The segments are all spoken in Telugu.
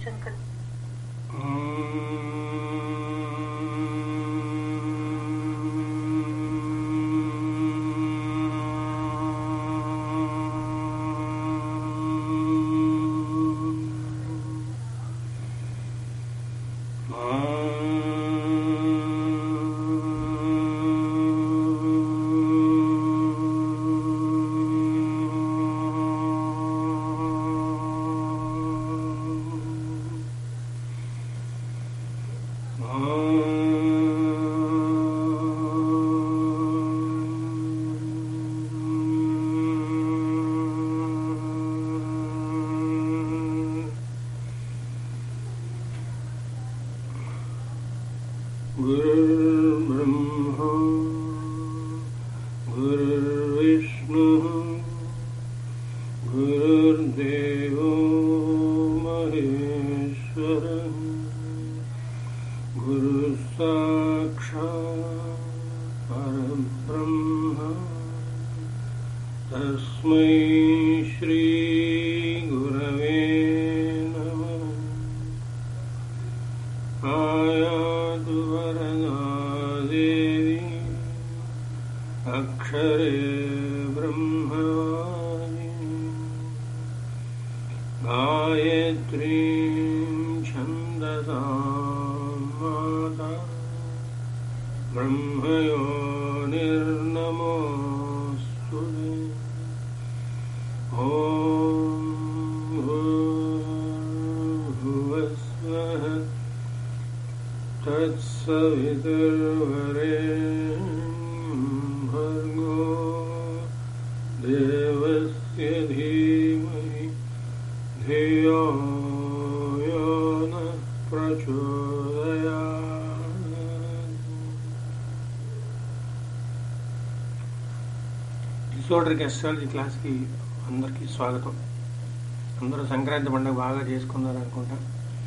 శంకర్ गुरुर्ब्रह्मा गुरुर्विष्णुः गुरुर्देवो महेश्वरः गुरुसाक्षात् परब्रह्म तस्मै श्रीगुरवे नमः आयातु वरदा देवी अक्षरे ब्रह्मवाणी गायत्रीं छन्दसां माता ब्रह्मयो निर्नमोऽस्तु ते। ॐ भूर्भुवस्वः तत्सवितुर्वरेण्यं भर्गो देवस्य धीमहि धियो यो नः प्रचोदयात् డిసోర్డర్కి అస్ట్రాలజీ క్లాస్కి అందరికీ స్వాగతం అందరూ సంక్రాంతి పండుగ బాగా చేసుకున్నారు అనుకుంటా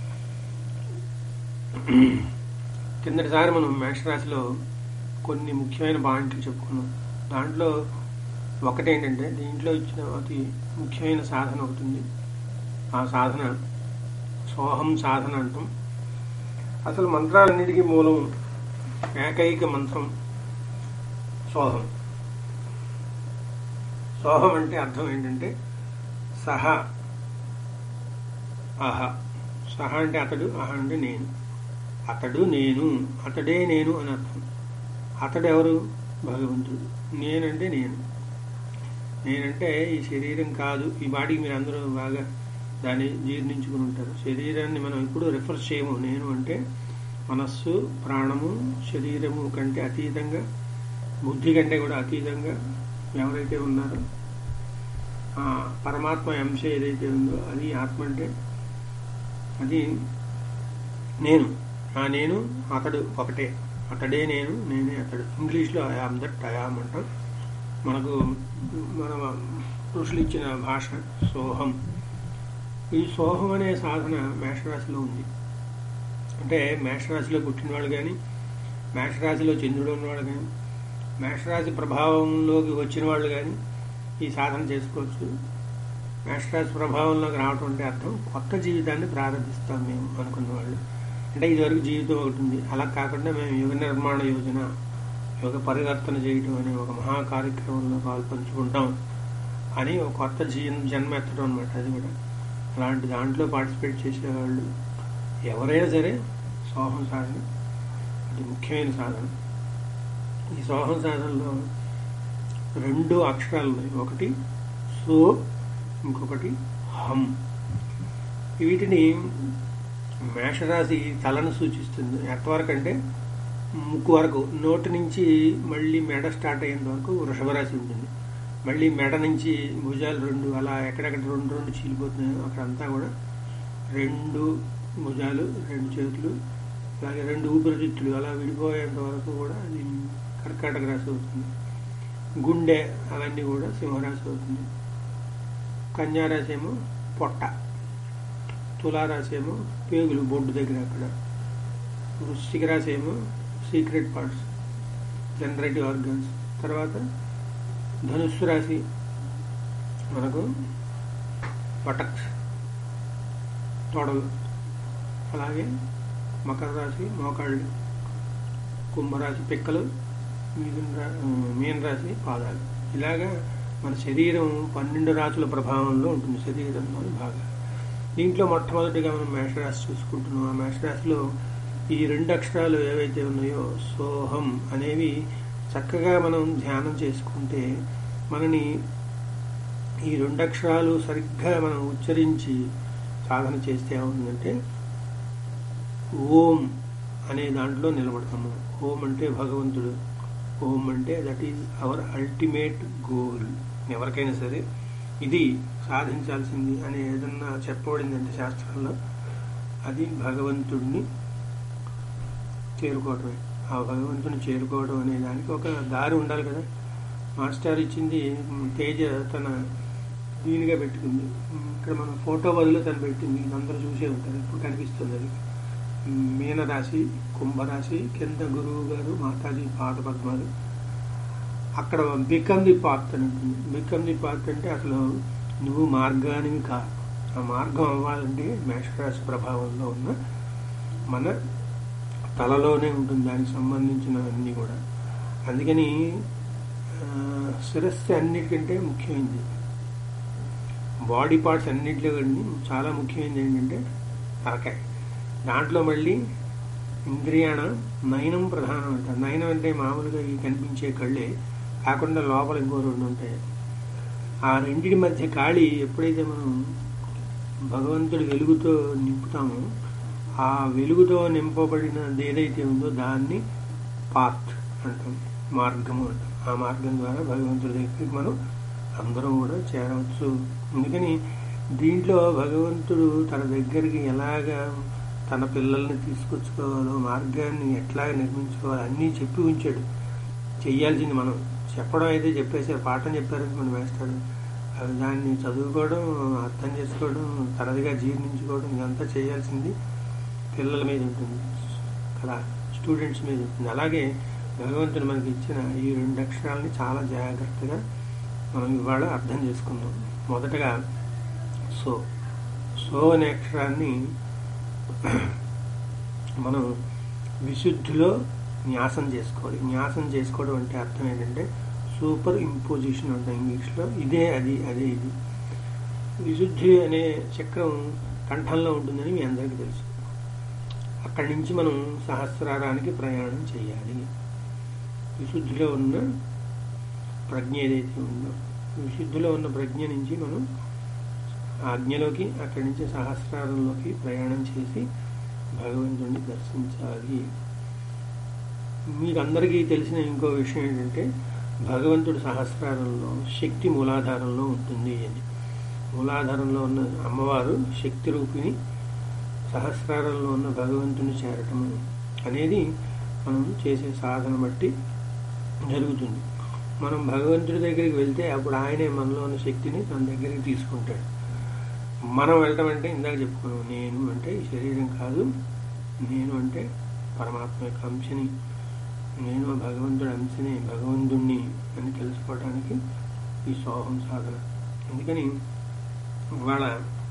కిందటిసారి మనం మేషరాశిలో కొన్ని ముఖ్యమైన పాయింట్లు చెప్పుకున్నాం దాంట్లో ఒకటేంటంటే దీంట్లో ఇచ్చిన అతి ముఖ్యమైన సాధన ఒకటి ఉంది ఆ సాధన సోహం సాధన అంటాం అసలు మంత్రాలన్నిటికీ మూలం ఏకైక మంత్రం సోహం సోహం అంటే అర్థం ఏంటంటే సహ అహ సహ అంటే అతడు అహ అంటే నేను అతడు నేను అతడే నేను అని అర్థం అతడు ఎవరు భగవంతుడు నేనంటే నేను నేనంటే ఈ శరీరం కాదు ఈ బాడీకి మీరు అందరూ బాగా దాన్ని జీర్ణించుకుని ఉంటారు శరీరాన్ని మనం ఎప్పుడూ రిఫర్ చేయము నేను అంటే మనస్సు ప్రాణము శరీరము కంటే అతీతంగా బుద్ధి కంటే కూడా అతీతంగా ఎవరైతే ఉన్నారో ఆ పరమాత్మ అంశ ఏదైతే ఉందో అది ఆత్మ అంటే అది నేను ఆ నేను అతడు ఒకటే అతడే నేను నేనే అతడు ఇంగ్లీష్లో ఐఆమ్ దట్ ఐఆమ్ అంటాం మనకు మన ఋషులు ఇచ్చిన భాష సోహం ఈ సోహం అనే సాధన మేషరాశిలో ఉంది అంటే మేషరాశిలో పుట్టిన వాళ్ళు కానీ మేషరాశిలో చంద్రుడు ఉన్నవాళ్ళు కానీ మేషరాశి ప్రభావంలోకి వచ్చిన వాళ్ళు కానీ ఈ సాధన చేసుకోవచ్చు మేషరాశి ప్రభావంలోకి రావటం అంటే అర్థం కొత్త జీవితాన్ని ప్రారంభిస్తాం మేము అనుకున్న వాళ్ళు అంటే ఇదివరకు జీవితం ఒకటి ఉంది అలా కాకుండా మేము యుగ నిర్మాణ యోజన యుగ పరివర్తన చేయటం అనే ఒక మహా కార్యక్రమంలో పాల్పంచుకుంటాం అని ఒక కొత్త జీ జన్మ ఎత్తడం అనమాట అది కూడా అలాంటి దాంట్లో పార్టిసిపేట్ చేసేవాళ్ళు ఎవరైనా సరే సోహం సాధన అది ముఖ్యమైన సాధన ఈ సోహం సాధనలో రెండు అక్షరాలు ఉన్నాయి ఒకటి సో ఇంకొకటి హం వీటిని మేషరాశి తలను సూచిస్తుంది ఎంతవరకు అంటే ముక్కు వరకు నోటి నుంచి మళ్ళీ మెడ స్టార్ట్ అయ్యేంత వరకు వృషభ రాశి ఉంటుంది మళ్ళీ మెడ నుంచి భుజాలు రెండు అలా ఎక్కడెక్కడ రెండు రెండు చీలిపోతున్నాయో అక్కడంతా కూడా రెండు భుజాలు రెండు చేతులు అలాగే రెండు ఊపిరితిత్తులు అలా విడిపోయేంత వరకు కూడా అది కర్కాటక రాశి అవుతుంది గుండె అవన్నీ కూడా సింహరాశి అవుతుంది కన్యారాశి ఏమో పొట్ట తులారాశి ఏమో పేగులు బొడ్డు దగ్గర అక్కడ వృశ్చిక రాశి ఏమో సీక్రెట్ పార్ట్స్ జనరేటివ్ ఆర్గన్స్ తర్వాత ధనుస్సు రాశి మనకు బటక్స్ తొడలు అలాగే మకర రాశి మోకాళ్ళు కుంభరాశి పిక్కలు మిథున రా- మీన రాశి పాదాలు ఇలాగా మన శరీరం పన్నెండు రాశుల ప్రభావంలో ఉంటుంది శరీరంలోని భాగాలు దీంట్లో మొట్టమొదటిగా మనం మేషరాశి చూసుకుంటున్నాం ఆ మేషరాశిలో ఈ రెండు అక్షరాలు ఏవైతే ఉన్నాయో సోహం అనేవి చక్కగా మనం ధ్యానం చేసుకుంటే మనని ఈ రెండు అక్షరాలు సరిగ్గా మనం ఉచ్చరించి సాధన చేస్తే ఏమవుతుందంటే ఓం అనే దాంట్లో నిలబడతాము ఓం అంటే భగవంతుడు ఓం అంటే that is our ultimate goal ఎవరికైనా సరే ఇది సాధించాల్సింది అని ఏదన్నా చెప్పబడిందంటే శాస్త్రంలో అది భగవంతుడిని చేరుకోవడమే ఆ భగవంతుని చేరుకోవడం అనే దానికి ఒక దారి ఉండాలి కదా మాస్టర్ ఇచ్చింది మ్, తేజ తన దీనిగా పెట్టుకుంది మ్, ఇక్కడ మనం ఫోటో బదులు తను పెట్టింది ఇది అందరూ చూసే ఉంటారు ఇప్పుడు కనిపిస్తుంది అది మ్, మీనరాశి కుంభరాశి కింద గురువు గారు మాతాజీ పాద పద్మాలు అక్కడ బికమ్ ది పాత్ అని ఉంటుంది బికమ్ ది పాత్ అంటే అసలు నువ్వు మార్గానివి కాదు ఆ మార్గం అవ్వాలంటే మేషరాశి ప్రభావంలో ఉన్న మన తలలోనే ఉంటుంది దానికి సంబంధించిన అన్నీ కూడా అందుకని ఆ, శిరస్సు అన్నిటికంటే ముఖ్యమైనది బాడీ పార్ట్స్ అన్నింటిలో కానీ చాలా ముఖ్యమైనది ఏంటంటే తలకాయ దాంట్లో మళ్ళీ ఇంద్రియాణ నయనం ప్రధానం అంటారు నయనం అంటే మామూలుగా ఈ కనిపించే కళ్ళే కాకుండా లోపల ఇంకో రెండు ఉంటాయి ఆ రెండింటి మధ్య ఖాళీ ఎప్పుడైతే మనం భగవంతుడి వెలుగుతో నింపుతామో ఆ వెలుగుతో నింపబడినది ఏదైతే ఉందో దాన్ని పాత్ అంటాం మార్గము అంటాం ఆ మార్గం ద్వారా భగవంతుడి దగ్గరికి మనం అందరం కూడా చేరవచ్చు అందుకని దీంట్లో భగవంతుడు తన దగ్గరికి ఎలాగా తన పిల్లల్ని తీసుకొచ్చుకోవాలో మార్గాన్ని ఎట్లా నిర్మించుకోవాలో అన్నీ చెప్పి ఉంచాడు చెయ్యాల్సింది మనం చెప్పడం అయితే చెప్పేసారు పాఠం చెప్పారని మనం వేస్తాడు అవి దాన్ని చదువుకోవడం అర్థం చేసుకోవడం తరచుగా జీర్ణించుకోవడం ఇదంతా చేయాల్సింది పిల్లల మీద ఉంటుంది కదా స్టూడెంట్స్ మీద ఉంటుంది అలాగే భగవంతుడు మనకి ఇచ్చిన ఈ రెండు అక్షరాలని చాలా జాగ్రత్తగా మనం ఇవాళ అర్థం చేసుకుందాం మొదటగా సో సో అనే అక్షరాన్ని మనం విశుద్ధిలో న్యాసం చేసుకోవాలి న్యాసం చేసుకోవడం అంటే అర్థం ఏంటంటే సూపర్ ఇంపోజిషన్ అంటాం ఇంగ్లీష్లో ఇదే అది అదే ఇది విశుద్ధి అనే చక్రం కంఠంలో ఉంటుందని మీ అందరికీ తెలుసు అక్కడి నుంచి మనం సహస్రారానికి ప్రయాణం చేయాలి విశుద్ధిలో ఉన్న ప్రజ్ఞ ఏదైతే ఉందో విశుద్ధిలో ఉన్న ప్రజ్ఞ నుంచి మనం ఆజ్ఞలోకి అక్కడి నుంచి సహస్రారంలోకి ప్రయాణం చేసి భగవంతుడిని దర్శించాలి మీకు అందరికీ తెలిసిన ఇంకో విషయం ఏంటంటే భగవంతుడు సహస్రారంలో శక్తి మూలాధారంలో ఉంటుంది అని మూలాధారంలో ఉన్న అమ్మవారు శక్తి రూపిణి సహస్రారంలో ఉన్న భగవంతుని చేరటం అనేది మనం చేసే సాధన బట్టి జరుగుతుంది మనం భగవంతుడి దగ్గరికి వెళ్తే అప్పుడు ఆయనే మనలో ఉన్న శక్తిని తన దగ్గరికి తీసుకుంటాడు మనం వెళ్ళటం అంటే ఇందాక చెప్పుకున్నాం నేను అంటే ఈ శరీరం కాదు నేను అంటే పరమాత్మ యొక్క అంశని నేను భగవంతుడి అంశని భగవంతుణ్ణి అని తెలుసుకోవడానికి ఈ సోహం సాధన అందుకని ఇవాళ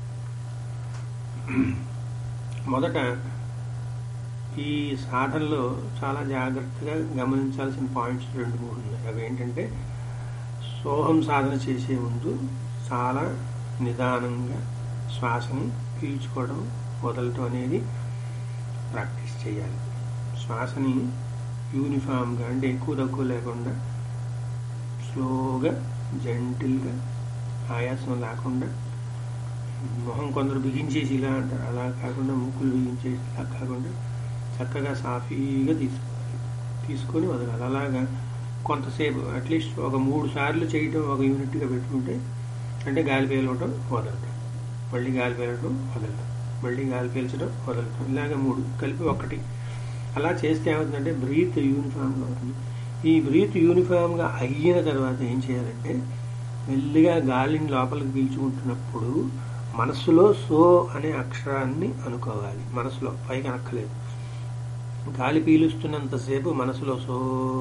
మొదట ఈ సాధనలో చాలా జాగ్రత్తగా గమనించాల్సిన పాయింట్స్ రెండు మూడు ఉన్నాయి అవి ఏంటంటే సోహం సాధన చేసే ముందు చాలా నిదానంగా శ్వాసని పీల్చుకోవడం వదలటం అనేది ప్రాక్టీస్ చేయాలి శ్వాసని యూనిఫామ్గా అంటే ఎక్కువ తక్కువ లేకుండా స్లోగా జెంటిల్గా ఆయాసం లేకుండా మొహం కొందరు బిగించేసి ఇలా అంటారు అలా కాకుండా ముక్కులు బిగించేసి ఇలా కాకుండా చక్కగా సాఫీగా తీసుకోవాలి తీసుకొని వదలాలి అలాగా కొంతసేపు అట్లీస్ట్ ఒక మూడు సార్లు చేయటం ఒక యూనిట్గా పెట్టుకుంటే అంటే గాలి పీలవటం వదలటం మళ్ళీ గాలి పీలవటం వదలటం మళ్ళీ గాలి పీల్చడం వదలటం ఇలాగ మూడు కలిపి ఒకటి అలా చేస్తే ఏమవుతుందంటే బ్రీత్ యూనిఫామ్గా అవుతుంది ఈ బ్రీత్ యూనిఫామ్గా అయిన తర్వాత ఏం చేయాలంటే మెల్లిగా గాలిని లోపలికి పీల్చుకుంటున్నప్పుడు మనసులో సో అనే అక్షరాన్ని అనుకోవాలి మనసులో పైకి అనక్కలేదు గాలి పీలుస్తున్నంతసేపు మనసులో సో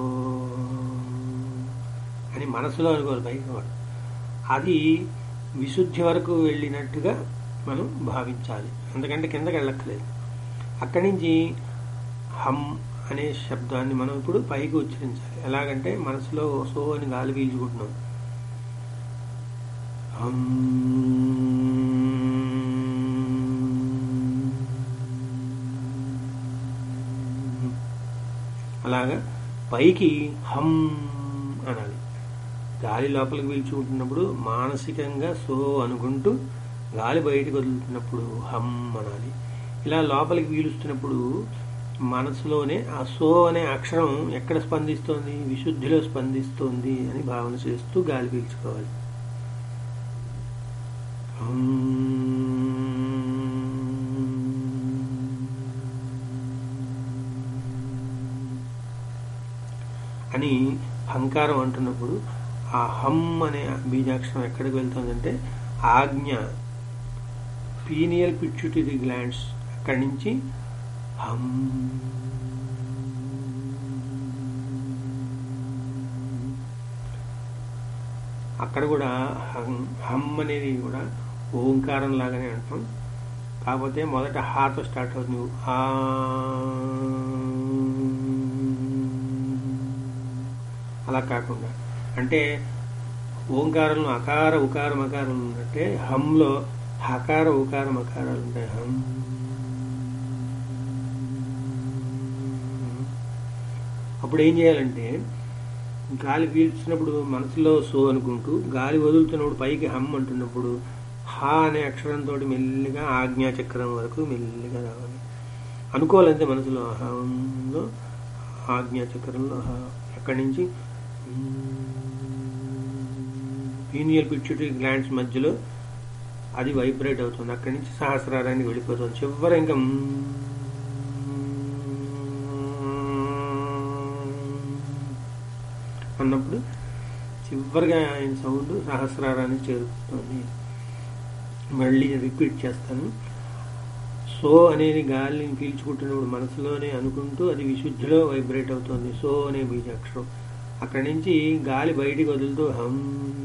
అని మనసులో అనుకోవాలి పైకి కూడా అది విశుద్ధి వరకు వెళ్ళినట్టుగా మనం భావించాలి ఎందుకంటే కిందకి వెళ్ళక్కలేదు అక్కడి నుంచి హమ్ అనే శబ్దాన్ని మనం ఇప్పుడు పైకి ఉచ్చరించాలి ఎలాగంటే మనసులో సో అని గాలి పీల్చుకుంటున్నాం హమ్ అలాగా పైకి హమ్ అనాలి గాలి లోపలికి పీల్చుకుంటున్నప్పుడు మానసికంగా సో అనుకుంటూ గాలి బయటకు వదులుతున్నప్పుడు హమ్ అనాలి ఇలా లోపలికి పీలుస్తున్నప్పుడు మనసులోనే ఆ సో అనే అక్షరం ఎక్కడ స్పందిస్తోంది విశుద్ధిలో స్పందిస్తోంది అని భావన చేస్తూ గాలి పీల్చుకోవాలి అని హంకారం అంటున్నప్పుడు ఆ హమ్ అనే బీజాక్షరం ఎక్కడికి వెళ్తుందంటే ఆజ్ఞ పీనియల్ పిచ్యుటరీ గ్లాండ్స్ అక్కడి నుంచి హమ్ అక్కడ కూడా హమ్ హమ్ అనేది కూడా ఓంకారం లాగానే అంటాం కాకపోతే మొదట హాతో స్టార్ట్ అవుతుంది ఆ అలా కాకుండా అంటే ఓంకారంలో అకార ఉకార మకారం ఉన్నట్టే హంలో హకార ఉకార మకారాలు ఉంటాయి హం అప్పుడు ఏం చేయాలంటే గాలి పీల్చినప్పుడు మనసులో సో అనుకుంటూ గాలి వదులుతున్నప్పుడు పైకి హమ్ అంటున్నప్పుడు హా అనే అక్షరంతో మెల్లిగా ఆజ్ఞా చక్రం వరకు మెల్లిగా రావాలి అనుకోవాలంటే మనసులో హంలో ఆజ్ఞా చక్రంలో హ అక్కడి నుంచి పీనియల్ పిచ్యుటరీ గ్లాండ్స్ మధ్యలో అది వైబ్రేట్ అవుతుంది అక్కడి నుంచి సహస్రారానికి వెళ్ళిపోతుంది చివరి ఇంకా అన్నప్పుడు చివరిగా ఆయన సౌండ్ సహస్రారానికి చేరుతుంది మళ్ళీ రిపీట్ చేస్తాను సో అనేది గాలిని పీల్చుకుంటున్నప్పుడు మనసులోనే అనుకుంటూ అది విశుద్ధిలో వైబ్రేట్ అవుతుంది సో అనే బీజాక్షరం అక్కడి నుంచి గాలి బయటికి వదులుతూ హమ్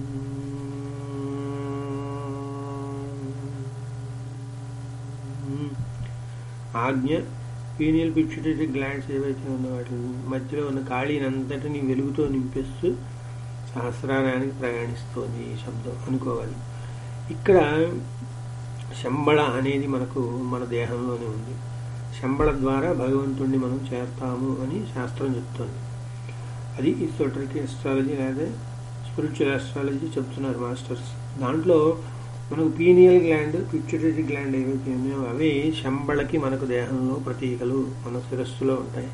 ఆజ్ఞ పీనియల్ పిచ్యుటరీ గ్లాండ్స్ ఏవైతే ఉన్నో వాటి మధ్యలో ఉన్న ఖాళీని అంతటిని వెలుగుతో నింపేస్తూ సహస్రారానికి ప్రయాణిస్తోంది ఈ శబ్దం అనుకోవాలి ఇక్కడ శంబళ అనేది మనకు మన దేహంలోనే ఉంది శంబళ ద్వారా భగవంతుణ్ణి మనం చేరతాము అని శాస్త్రం చెప్తోంది అది ఇసోటరిక్ ఆస్ట్రాలజీ లేదా స్పిరిచువల్ ఆస్ట్రాలజీ చెప్తున్నారు మాస్టర్స్ దాంట్లో మనకు పీనియల్ గ్లాండ్ పిచ్యుటరీ గ్లాండ్ ఏవైతే ఉన్నాయో అవి శంబళకి మనకు దేహంలో ప్రతీకలు మన శిరస్సులో ఉంటాయి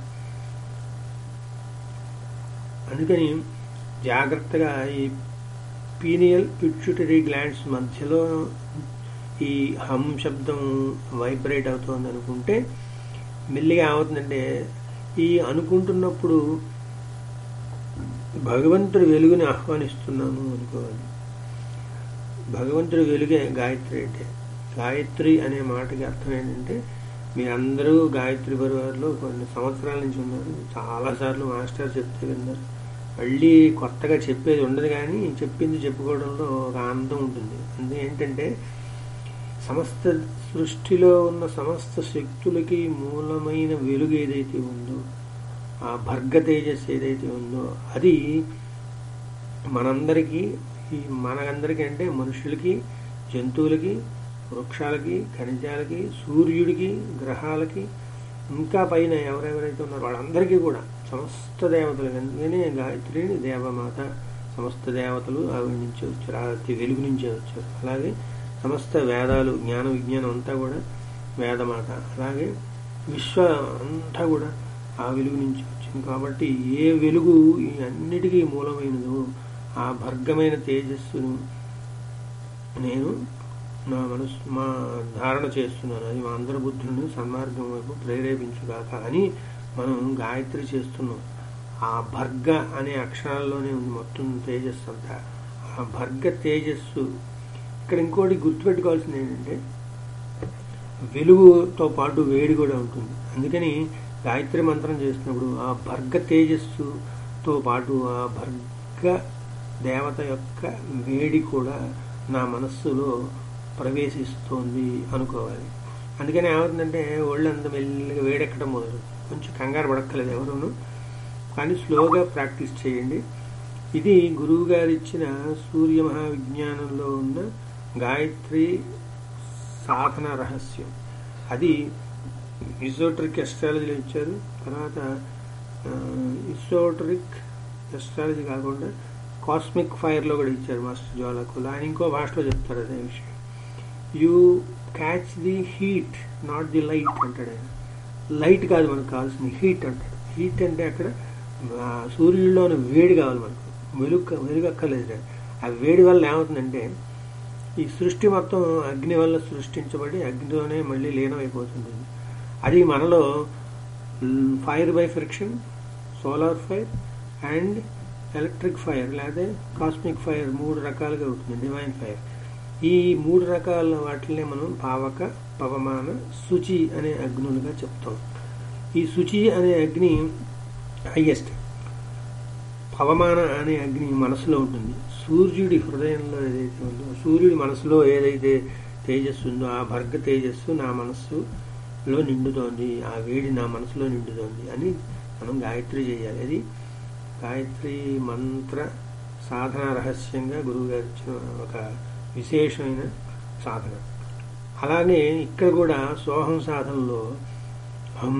అందుకని జాగ్రత్తగా ఈ పీనియల్ పిచ్యుటరీ గ్లాండ్స్ మధ్యలో ఈ హమ్ శబ్దం వైబ్రేట్ అవుతోంది అనుకుంటే మెల్లిగా ఏమవుతుందంటే ఈ అనుకుంటున్నప్పుడు భగవంతుడి వెలుగుని ఆహ్వానిస్తున్నాను అనుకోవాలి భగవంతుడి వెలుగే గాయత్రి అంటే గాయత్రి అనే మాటకి అర్థం ఏంటంటే మీరందరూ గాయత్రి పరివారంలో కొన్ని సంవత్సరాల నుంచి ఉన్నారు చాలాసార్లు మాస్టర్ చెప్తే విన్నారు మళ్ళీ కొత్తగా చెప్పేది ఉండదు కానీ చెప్పింది చెప్పుకోవడంలో ఒక ఆనందం ఉంటుంది అంటే ఏంటంటే సమస్త సృష్టిలో ఉన్న సమస్త శక్తులకి మూలమైన వెలుగు ఏదైతే ఉందో ఆ భర్గ తేజస్ ఏదైతే ఉందో అది మనందరికీ ఈ మనందరికీ అంటే మనుషులకి జంతువులకి వృక్షాలకి ఖనిజాలకి సూర్యుడికి గ్రహాలకి ఇంకా పైన ఎవరెవరైతే ఉన్నారో వాళ్ళందరికీ కూడా సమస్త దేవతలు అందుకనే గాయత్రిని దేవమాత సమస్త దేవతలు ఆవిడ నుంచి వచ్చారు ఆ వెలుగు నుంచే వచ్చారు అలాగే సమస్త వేదాలు జ్ఞాన విజ్ఞానం అంతా కూడా వేదమాత అలాగే విశ్వ అంతా కూడా ఆ వెలుగు నుంచి వచ్చింది కాబట్టి ఏ వెలుగు ఈ అన్నిటికీ మూలమైనదో ఆ భర్గమైన తేజస్సును నేను నా మనసు మా ధారణ చేస్తున్నాను అది మా అందరి బుద్ధులను సన్మార్గం వైపు ప్రేరేపించుగాక అని మనం గాయత్రి చేస్తున్నాం ఆ భర్గ అనే అక్షరాల్లోనే ఉంది మొత్తం తేజస్సు అంతా ఆ భర్గ తేజస్సు ఇక్కడ ఇంకోటి గుర్తుపెట్టుకోవాల్సింది ఏంటంటే వెలుగుతో పాటు వేడి కూడా ఉంటుంది అందుకని గాయత్రి మంత్రం చేసినప్పుడు ఆ భర్గ తేజస్సుతో పాటు ఆ భర్గ దేవత యొక్క వేడి కూడా నా మనస్సులో ప్రవేశిస్తోంది అనుకోవాలి అందుకని ఏమవుతుందంటే ఒళ్ళంతా మెల్లిగా వేడెక్కడం మొదలు కొంచెం కంగారు పడక్కలేదు ఎవరును కానీ స్లోగా ప్రాక్టీస్ చేయండి ఇది గురువు గారు ఇచ్చిన సూర్య మహావిజ్ఞానంలో ఉన్న గాయత్రి సాధన రహస్యం అది ఇసోటరిక్ ఎస్ట్రాలజీలో ఇచ్చారు తర్వాత ఇసోటరిక్ ఎస్ట్రాలజీ కాకుండా కాస్మిక్ ఫైర్లో కూడా ఇచ్చారు మాస్టర్ జ్వాలకు ఆయన ఇంకో భాషలో చెప్తారు అదే విషయం you catch the heat not the light అంటాడు ఆయన లైట్ కాదు మనకు కావాల్సింది హీట్ అంటాడు హీట్ అంటే అక్కడ ఆ, సూర్యుడిలోని వేడి కావాలి మనకు వెలుగు వెలుగు అక్కర్లేదు ఆ వేడి వల్ల ఏమవుతుందంటే ఈ సృష్టి మొత్తం అగ్ని వల్ల సృష్టించబడి అగ్నిలోనే మళ్ళీ లీనమైపోతుంది అది మనలో fire by friction solar fire and electric fire లేదా కాస్మిక్ ఫైర్ మూడు రకాలుగా అవుతుంది డివైన్ ఫైర్ ఈ మూడు రకాల వాటిని మనం పావక పవమాన శుచి అనే అగ్నులుగా చెప్తాం ఈ శుచి అనే అగ్ని హైయెస్ట్ పవమాన అనే అగ్ని మనసులో ఉంటుంది సూర్యుడి హృదయంలో ఏదైతే ఉందో సూర్యుడి మనసులో ఏదైతే తేజస్సు ఉందో ఆ భర్గ తేజస్సు నా మనస్సులో నిండుతోంది ఆ వేడి నా మనసులో నిండుతోంది అని మనం గాయత్రి చేయాలి అది గాయత్రి మంత్ర సాధన రహస్యంగా గురువు గారు ఇచ్చిన ఒక విశేషమైన సాధన అలానే ఇక్కడ కూడా సోహం సాధనలో హం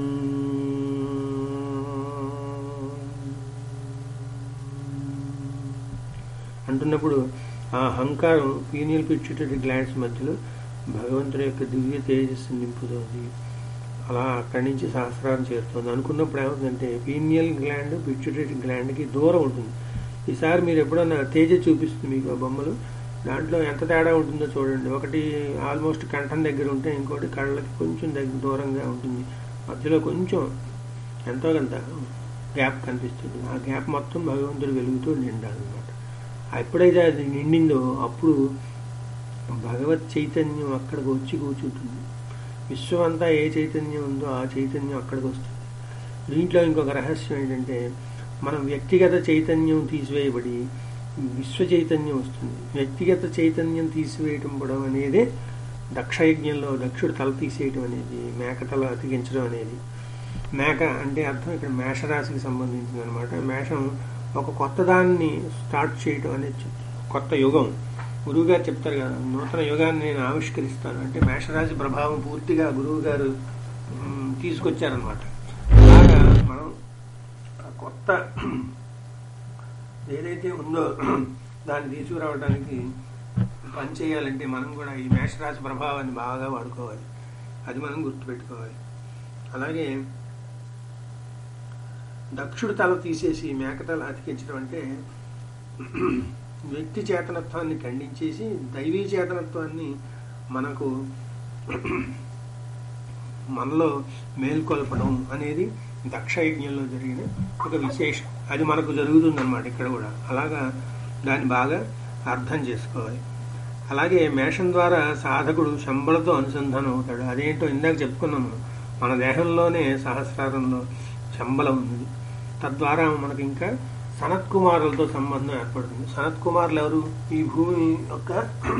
అంటున్నప్పుడు ఆ అహంకారం పీనియల్ పిచ్చుటరీ గ్లాండ్స్ మధ్యలో భగవంతుడి యొక్క దివ్య తేజస్సు నింపుతోంది అలా అక్కడి నుంచి సహస్రారం చేరుతుంది అనుకున్నప్పుడు ఏమవుతుందంటే పీనియల్ గ్లాండ్ పిచ్యుటరీ గ్లాండ్కి దూరం ఉంటుంది ఈసారి మీరు ఎప్పుడన్నా తేజ చూపిస్తుంది మీకు ఆ బొమ్మలు దాంట్లో ఎంత తేడా ఉంటుందో చూడండి ఒకటి ఆల్మోస్ట్ కంఠం దగ్గర ఉంటే ఇంకోటి కళ్ళకి కొంచెం దగ్గర దూరంగా ఉంటుంది మధ్యలో కొంచెం ఎంతో కొంత గ్యాప్ కనిపిస్తుంది ఆ గ్యాప్ మొత్తం భగవంతుడు వెలుగుతూ నిండాలన్నమాట ఎప్పుడైతే అది నిండిందో అప్పుడు భగవత్ చైతన్యం అక్కడికి వచ్చి కూర్చుంటుంది విశ్వం అంతా ఏ చైతన్యం ఉందో ఆ చైతన్యం అక్కడికి వస్తుంది దీంట్లో ఇంకొక రహస్యం ఏంటంటే మనం వ్యక్తిగత చైతన్యం తీసివేయబడి విశ్వ చైతన్యం వస్తుంది వ్యక్తిగత చైతన్యం తీసివేయటం పడం అనేది దక్షయజ్ఞంలో దక్షుడు తల తీసేయటం అనేది మేక తల అతికించడం అనేది మేక అంటే అర్థం ఇక్కడ మేషరాశికి సంబంధించింది అనమాట మేషం ఒక కొత్త దాన్ని స్టార్ట్ చేయటం అనేది చెప్తుంది కొత్త యుగం గురువు గారు చెప్తారు కదా నూతన యుగాన్ని నేను ఆవిష్కరిస్తాను అంటే మేషరాశి ప్రభావం పూర్తిగా గురువు గారు మ్, తీసుకొచ్చారనమాట అలాగా మనం ఆ కొత్త ఏదైతే ఉందో దాన్ని తీసుకురావడానికి పని చేయాలంటే మనం కూడా ఈ మేషరాశి ప్రభావాన్ని బాగా వాడుకోవాలి అది మనం గుర్తుపెట్టుకోవాలి అలాగే దక్షుడు తల తీసేసి మేకతల అతికించడం అంటే వ్యక్తి చేతనత్వాన్ని ఖండించేసి దైవీ చేతనత్వాన్ని మనకు మనలో మేల్కొల్పడం అనేది దక్షయజ్ఞంలో జరిగిన ఒక విశేషం అది మనకు జరుగుతుందన్నమాట ఇక్కడ కూడా అలాగా దాన్ని బాగా అర్థం చేసుకోవాలి అలాగే మేషం ద్వారా సాధకుడు శంబలతో అనుసంధానం అవుతాడు అదేంటో ఇందాక చెప్పుకున్నాం మనం మన దేహంలోనే సహస్రారంలో శంబలం ఉంది తద్వారా మనకి ఇంకా సనత్ కుమారులతో సంబంధం ఏర్పడుతుంది సనత్ కుమారులు ఎవరు ఈ భూమి యొక్క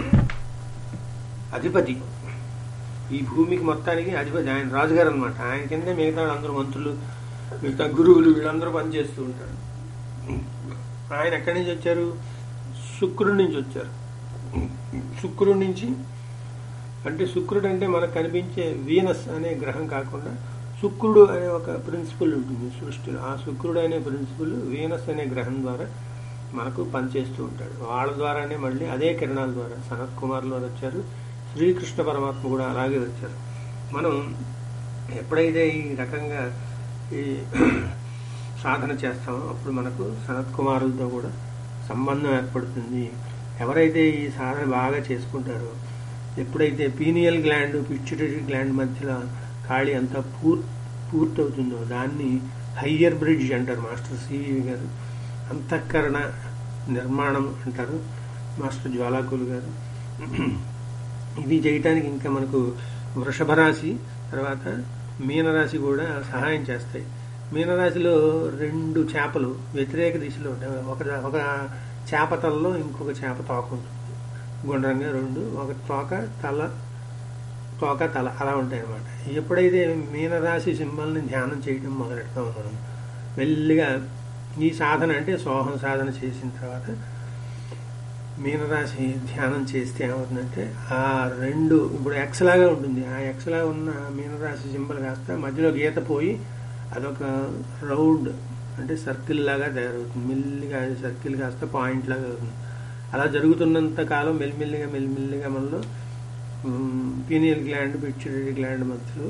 అధిపతి ఈ భూమికి మొత్తానికి అధిపతి ఆయన రాజుగారు అనమాట ఆయన కింద మిగతా అందరూ మంత్రులు మిగతా గురువులు వీళ్ళందరూ పనిచేస్తూ ఉంటారు ఆయన ఎక్కడి నుంచి వచ్చారు శుక్రుడి నుంచి వచ్చారు శుక్రుడి నుంచి అంటే శుక్రుడు అంటే మనకు కనిపించే వీనస్ అనే గ్రహం కాకుండా శుక్రుడు అనే ఒక ప్రిన్సిపల్ ఉంటుంది సృష్టిలో ఆ శుక్రుడు అనే ప్రిన్సిపల్ వీనస్ అనే గ్రహం ద్వారా మనకు పనిచేస్తూ ఉంటాడు వాళ్ళ ద్వారానే మళ్ళీ అదే కిరణాల ద్వారా సనత్ కుమార్లో వచ్చారు శ్రీకృష్ణ పరమాత్మ కూడా అలాగే వచ్చారు మనం ఎప్పుడైతే ఈ రకంగా ఈ సాధన చేస్తామో అప్పుడు మనకు సనత్ కుమారులతో కూడా సంబంధం ఏర్పడుతుంది ఎవరైతే ఈ సాధన బాగా చేసుకుంటారో ఎప్పుడైతే పీనియల్ గ్లాండ్ పిచ్యుటరీ గ్లాండ్ మధ్యలో ఖాళీ అంతా పూర్ పూర్తవుతుందో దాన్ని హయ్యర్ బ్రిడ్జ్ అంటారు మాస్టర్ సివి గారు అంతఃకరణ నిర్మాణం అంటారు మాస్టర్ జ్వాలాకులు గారు ఇది చేయటానికి ఇంకా మనకు వృషభ రాశి తర్వాత మీనరాశి కూడా సహాయం చేస్తాయి మీనరాశిలో రెండు చేపలు వ్యతిరేక దిశలో ఉంటాయి ఒక ఒక చేప తలలో ఇంకొక చేప తోక ఉంటుంది గుండ్రంగా రెండు ఒక తోక తల తోక తల అలా ఉంటాయి అన్నమాట ఎప్పుడైతే మీనరాశి సింబల్ని ధ్యానం చేయడం మొదలెడతాం మనం మెల్లిగా ఈ సాధన అంటే సోహం సాధన చేసిన తర్వాత మీనరాశి ధ్యానం చేస్తే ఏమవుతుందంటే ఆ రెండు ఇప్పుడు ఎక్స్ లాగా ఉంటుంది ఆ ఎక్స్ లాగా ఉన్న మీనరాశి సింబల్ కాస్త మధ్యలో గీత పోయి అదొక రౌండ్ అంటే సర్కిల్ లాగా తయారవుతుంది మెల్లిగా అది సర్కిల్ కాస్త పాయింట్ లాగా అవుతుంది అలా జరుగుతున్నంత కాలం మెల్లిమెల్లిగా మెల్లిమెల్లిగా మనలో పీనియల్ గ్లాండ్ పిచ్యుటరీ గ్లాండ్ మధ్యలో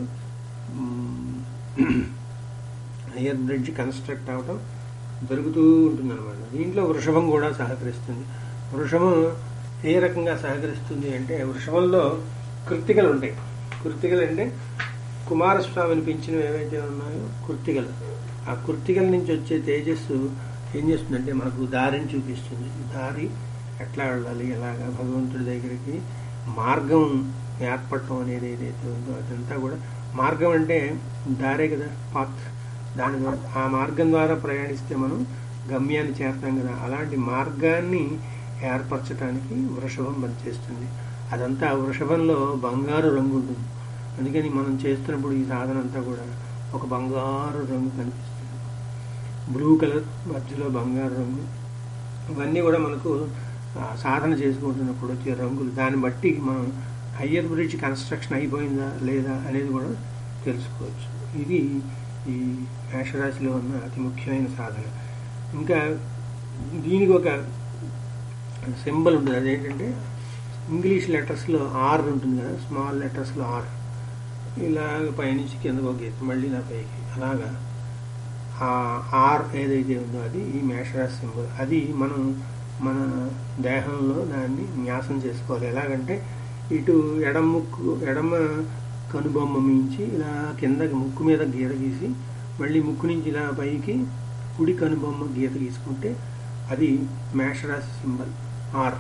హెయిర్ బ్రిడ్జ్ కన్స్ట్రక్ట్ అవటం జరుగుతూ ఉంటుంది అనమాట దీంట్లో వృషభం కూడా సహకరిస్తుంది వృషభం ఏ రకంగా సహకరిస్తుంది అంటే వృషభంలో కృత్తికలు ఉంటాయి కృత్తికలు అంటే కుమారస్వామిని పెంచినవి ఏవైతే ఉన్నాయో కృత్తికలు ఆ కృత్తికల నుంచి వచ్చే తేజస్సు ఏం చేస్తుందంటే మనకు దారిని చూపిస్తుంది దారి ఎట్లా వెళ్ళాలి ఎలాగా భగవంతుడి దగ్గరికి మార్గం ఏర్పడటం అనేది ఏదైతే ఉందో అదంతా కూడా మార్గం అంటే దారే కదా పాత్ దాని ద్వారా ఆ మార్గం ద్వారా ప్రయాణిస్తే మనం గమ్యాన్ని చేరుతాం కదా అలాంటి మార్గాన్ని ఏర్పరచడానికి వృషభం పనిచేస్తుంది అదంతా వృషభంలో బంగారు రంగు ఉంటుంది అందుకని మనం చేస్తున్నప్పుడు ఈ సాధన అంతా కూడా ఒక బంగారు రంగు కనిపిస్తుంది బ్లూ కలర్ మధ్యలో బంగారు రంగు ఇవన్నీ కూడా మనకు ఆ, సాధన చేసుకుంటున్నప్పుడు వచ్చే రంగులు దాన్ని బట్టి మనం హయ్యర్ బ్రిడ్జ్ కన్స్ట్రక్షన్ అయిపోయిందా లేదా అనేది కూడా తెలుసుకోవచ్చు ఇది ఈ మేషరాశిలో ఉన్న అతి ముఖ్యమైన సాధన ఇంకా దీనికి ఒక సింబల్ ఉంటుంది అదేంటంటే ఇంగ్లీష్ లెటర్స్లో ఆర్ ఉంటుంది కదా స్మాల్ లెటర్స్లో ఆర్ ఇలాగ పైనుంచి కిందకు ఒక గీత మళ్ళీ ఇలా పైకి అలాగా ఆ ఆర్ ఏదైతే ఉందో అది ఈ మేషరాశి సింబల్ అది మనం మన దేహంలో దాన్ని న్యాసం చేసుకోవాలి ఎలాగంటే ఇటు ఎడమ ముక్కు ఎడమ కనుబొమ్మ మించి ఇలా కిందకి ముక్కు మీద గీత గీసి మళ్ళీ ముక్కు నుంచి ఇలా పైకి కుడి కనుబొమ్మ గీత గీసుకుంటే అది మేషరాశి సింబల్ ఆర్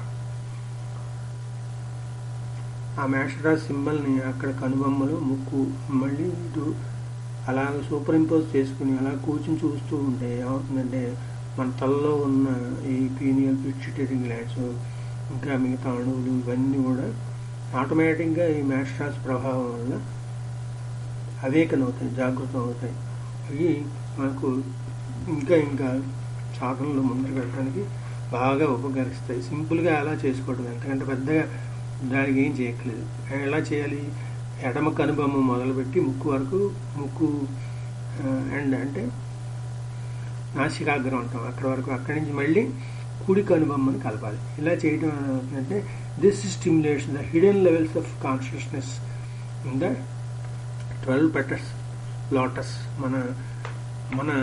ఆ మేషరాశి సింబల్ని అక్కడ కనుబొమ్మలు ముక్కు మళ్ళీ ఇటు అలా సూపర్ ఇంపోజ్ చేసుకుని అలా కూర్చుని చూస్తూ ఉంటే ఏమవుతుందంటే మన తలలో ఉన్న ఈ పీనియల్ పిచ్యుటరీ గ్లాండ్స్ ఇంకా మిగతా అణువులు ఇవన్నీ కూడా ఆటోమేటిక్గా ఈ మేషరాశి ప్రభావం వల్ల అవేకన అవుతాయి జాగృతం అవుతాయి అవి మనకు ఇంకా ఇంకా సాధనలో ముందుకు వెళ్ళడానికి బాగా ఉపకరిస్తాయి సింపుల్గా అలా చేసుకోవడం ఎందుకంటే పెద్దగా దానికి ఏం చేయట్లేదు ఎలా చేయాలి ఎడమ కనుబొమ్మ మొదలుపెట్టి ముక్కు వరకు ముక్కు అండ్ అంటే నాసికాగ్రం అంటాం అక్కడ వరకు అక్కడి నుంచి మళ్ళీ కుడి కనుబొమ్మని కలపాలి ఇలా చేయడం అంటే this stimulates the hidden levels of consciousness in the twelve petals lotus మన మన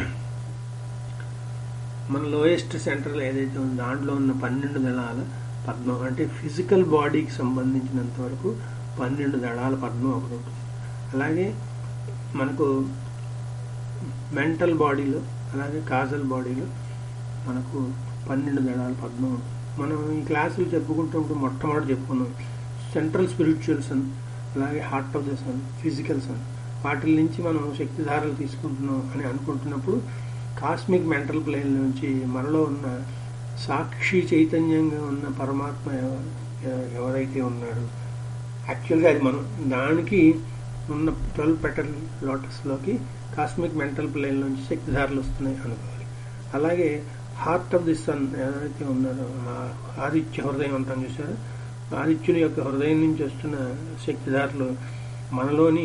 మన లోయెస్ట్ సెంటర్ ఏదైతే ఉందో దాంట్లో ఉన్న పన్నెండు దళాల పద్మం అంటే ఫిజికల్ బాడీకి సంబంధించినంత వరకు పన్నెండు దళాల పద్మం ఒకటి ఉంటుంది అలాగే మనకు మెంటల్ బాడీలో అలాగే కాజల్ బాడీలో మనకు పన్నెండు దళాల పద్మం ఉంటుంది మనం ఈ క్లాసులు చెప్పుకుంటుంటే మొట్టమొదటి చెప్పుకున్నాం సెంట్రల్ స్పిరిచువల్ సన్ అలాగే heart of the sun physical sun వాటి నుంచి మనం శక్తిధారలు తీసుకుంటున్నాం అని అనుకుంటున్నప్పుడు కాస్మిక్ మెంటల్ ప్లేన్ నుంచి మనలో ఉన్న సాక్షి చైతన్యంగా ఉన్న పరమాత్మ ఎవ- ఎవరైతే ఉన్నాడో యాక్చువల్గా అది మనం దానికి ఉన్న ట్వెల్వ్ పెటల్ లోటస్లోకి కాస్మిక్ మెంటల్ ప్లేన్ నుంచి శక్తిధారలు వస్తున్నాయి అనుకోవాలి అలాగే హార్ట్ ఆఫ్ ది సన్ ఎవరైతే ఉన్నారో ఆ ఆదిత్య హృదయం అంటాం చూసారు ఆదిత్యుని యొక్క హృదయం నుంచి వస్తున్న శక్తిధారలు మనలోని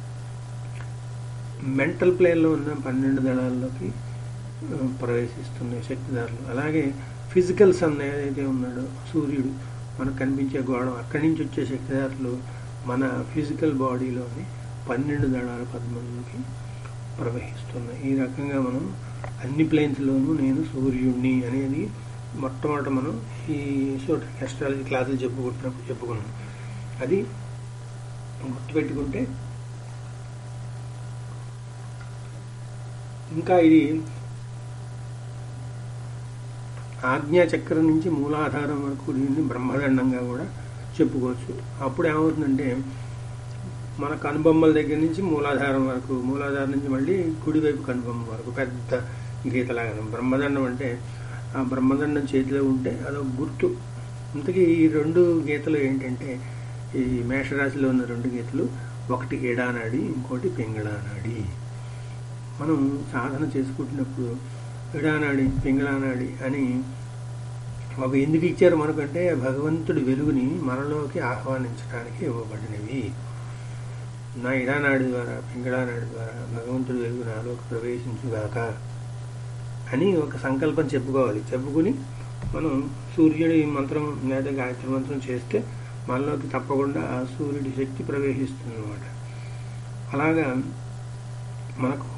మెంటల్ ప్లేన్లో ఉన్న పన్నెండు దళాల్లోకి ఆ, ప్రవేశిస్తున్నాయి శక్తిధారలు అలాగే ఫిజికల్ సన్ ఏదైతే ఉన్నాడో సూర్యుడు మనకు కనిపించే గోడం అక్కడి నుంచి వచ్చే శక్తిధారలు మన ఫిజికల్ బాడీలోని పన్నెండు దళాల పద్మంలోకి ప్రవహిస్తున్నాయి ఈ రకంగా మనం అన్ని ప్లేన్స్లోనూ నేను సూర్యుడిని అనేది మొట్టమొదట మనం ఈ ఎసోటరిక్ అస్ట్రాలజీ క్లాసులు చెప్పుకుంటున్నప్పుడు చెప్పుకున్నాం అది గుర్తుపెట్టుకుంటే ఇంకా ఇది ఆజ్ఞా చక్రం నుంచి మూలాధారం వరకు దీన్ని బ్రహ్మదండంగా కూడా చెప్పుకోవచ్చు అప్పుడు ఏమవుతుందంటే మన కనుబొమ్మల దగ్గర నుంచి మూలాధారం వరకు మూలాధారం నుంచి మళ్ళీ కుడివైపు కనుబొమ్మ వరకు పెద్ద గీతలాగా బ్రహ్మదండం అంటే ఆ బ్రహ్మదండం చేతిలో ఉంటే అదొక గుర్తు ఇంతకీ ఈ రెండు గీతలు ఏంటంటే ఈ మేషరాశిలో ఉన్న రెండు గీతలు ఒకటి ఎడానాడి ఇంకోటి పింగళానాడి మనం సాధన చేసుకుంటున్నప్పుడు ఎడానాడి పింగళానాడి అని అవి ఎందుకు ఇచ్చారు మనకంటే భగవంతుడి వెలుగుని మనలోకి ఆహ్వానించడానికి ఇవ్వబడినవి నా ఇడానాడి ద్వారా పింగళానాడి ద్వారా భగవంతుడి వెలుగు నాలోకి ప్రవేశించుగాక అని ఒక సంకల్పం చెప్పుకోవాలి చెప్పుకుని మనం సూర్యుడి మంత్రం లేదా గాయత్రి మంత్రం చేస్తే మనలోకి తప్పకుండా ఆ సూర్యుడి శక్తి ప్రవేశిస్తుంది అనమాట అలాగా మనకు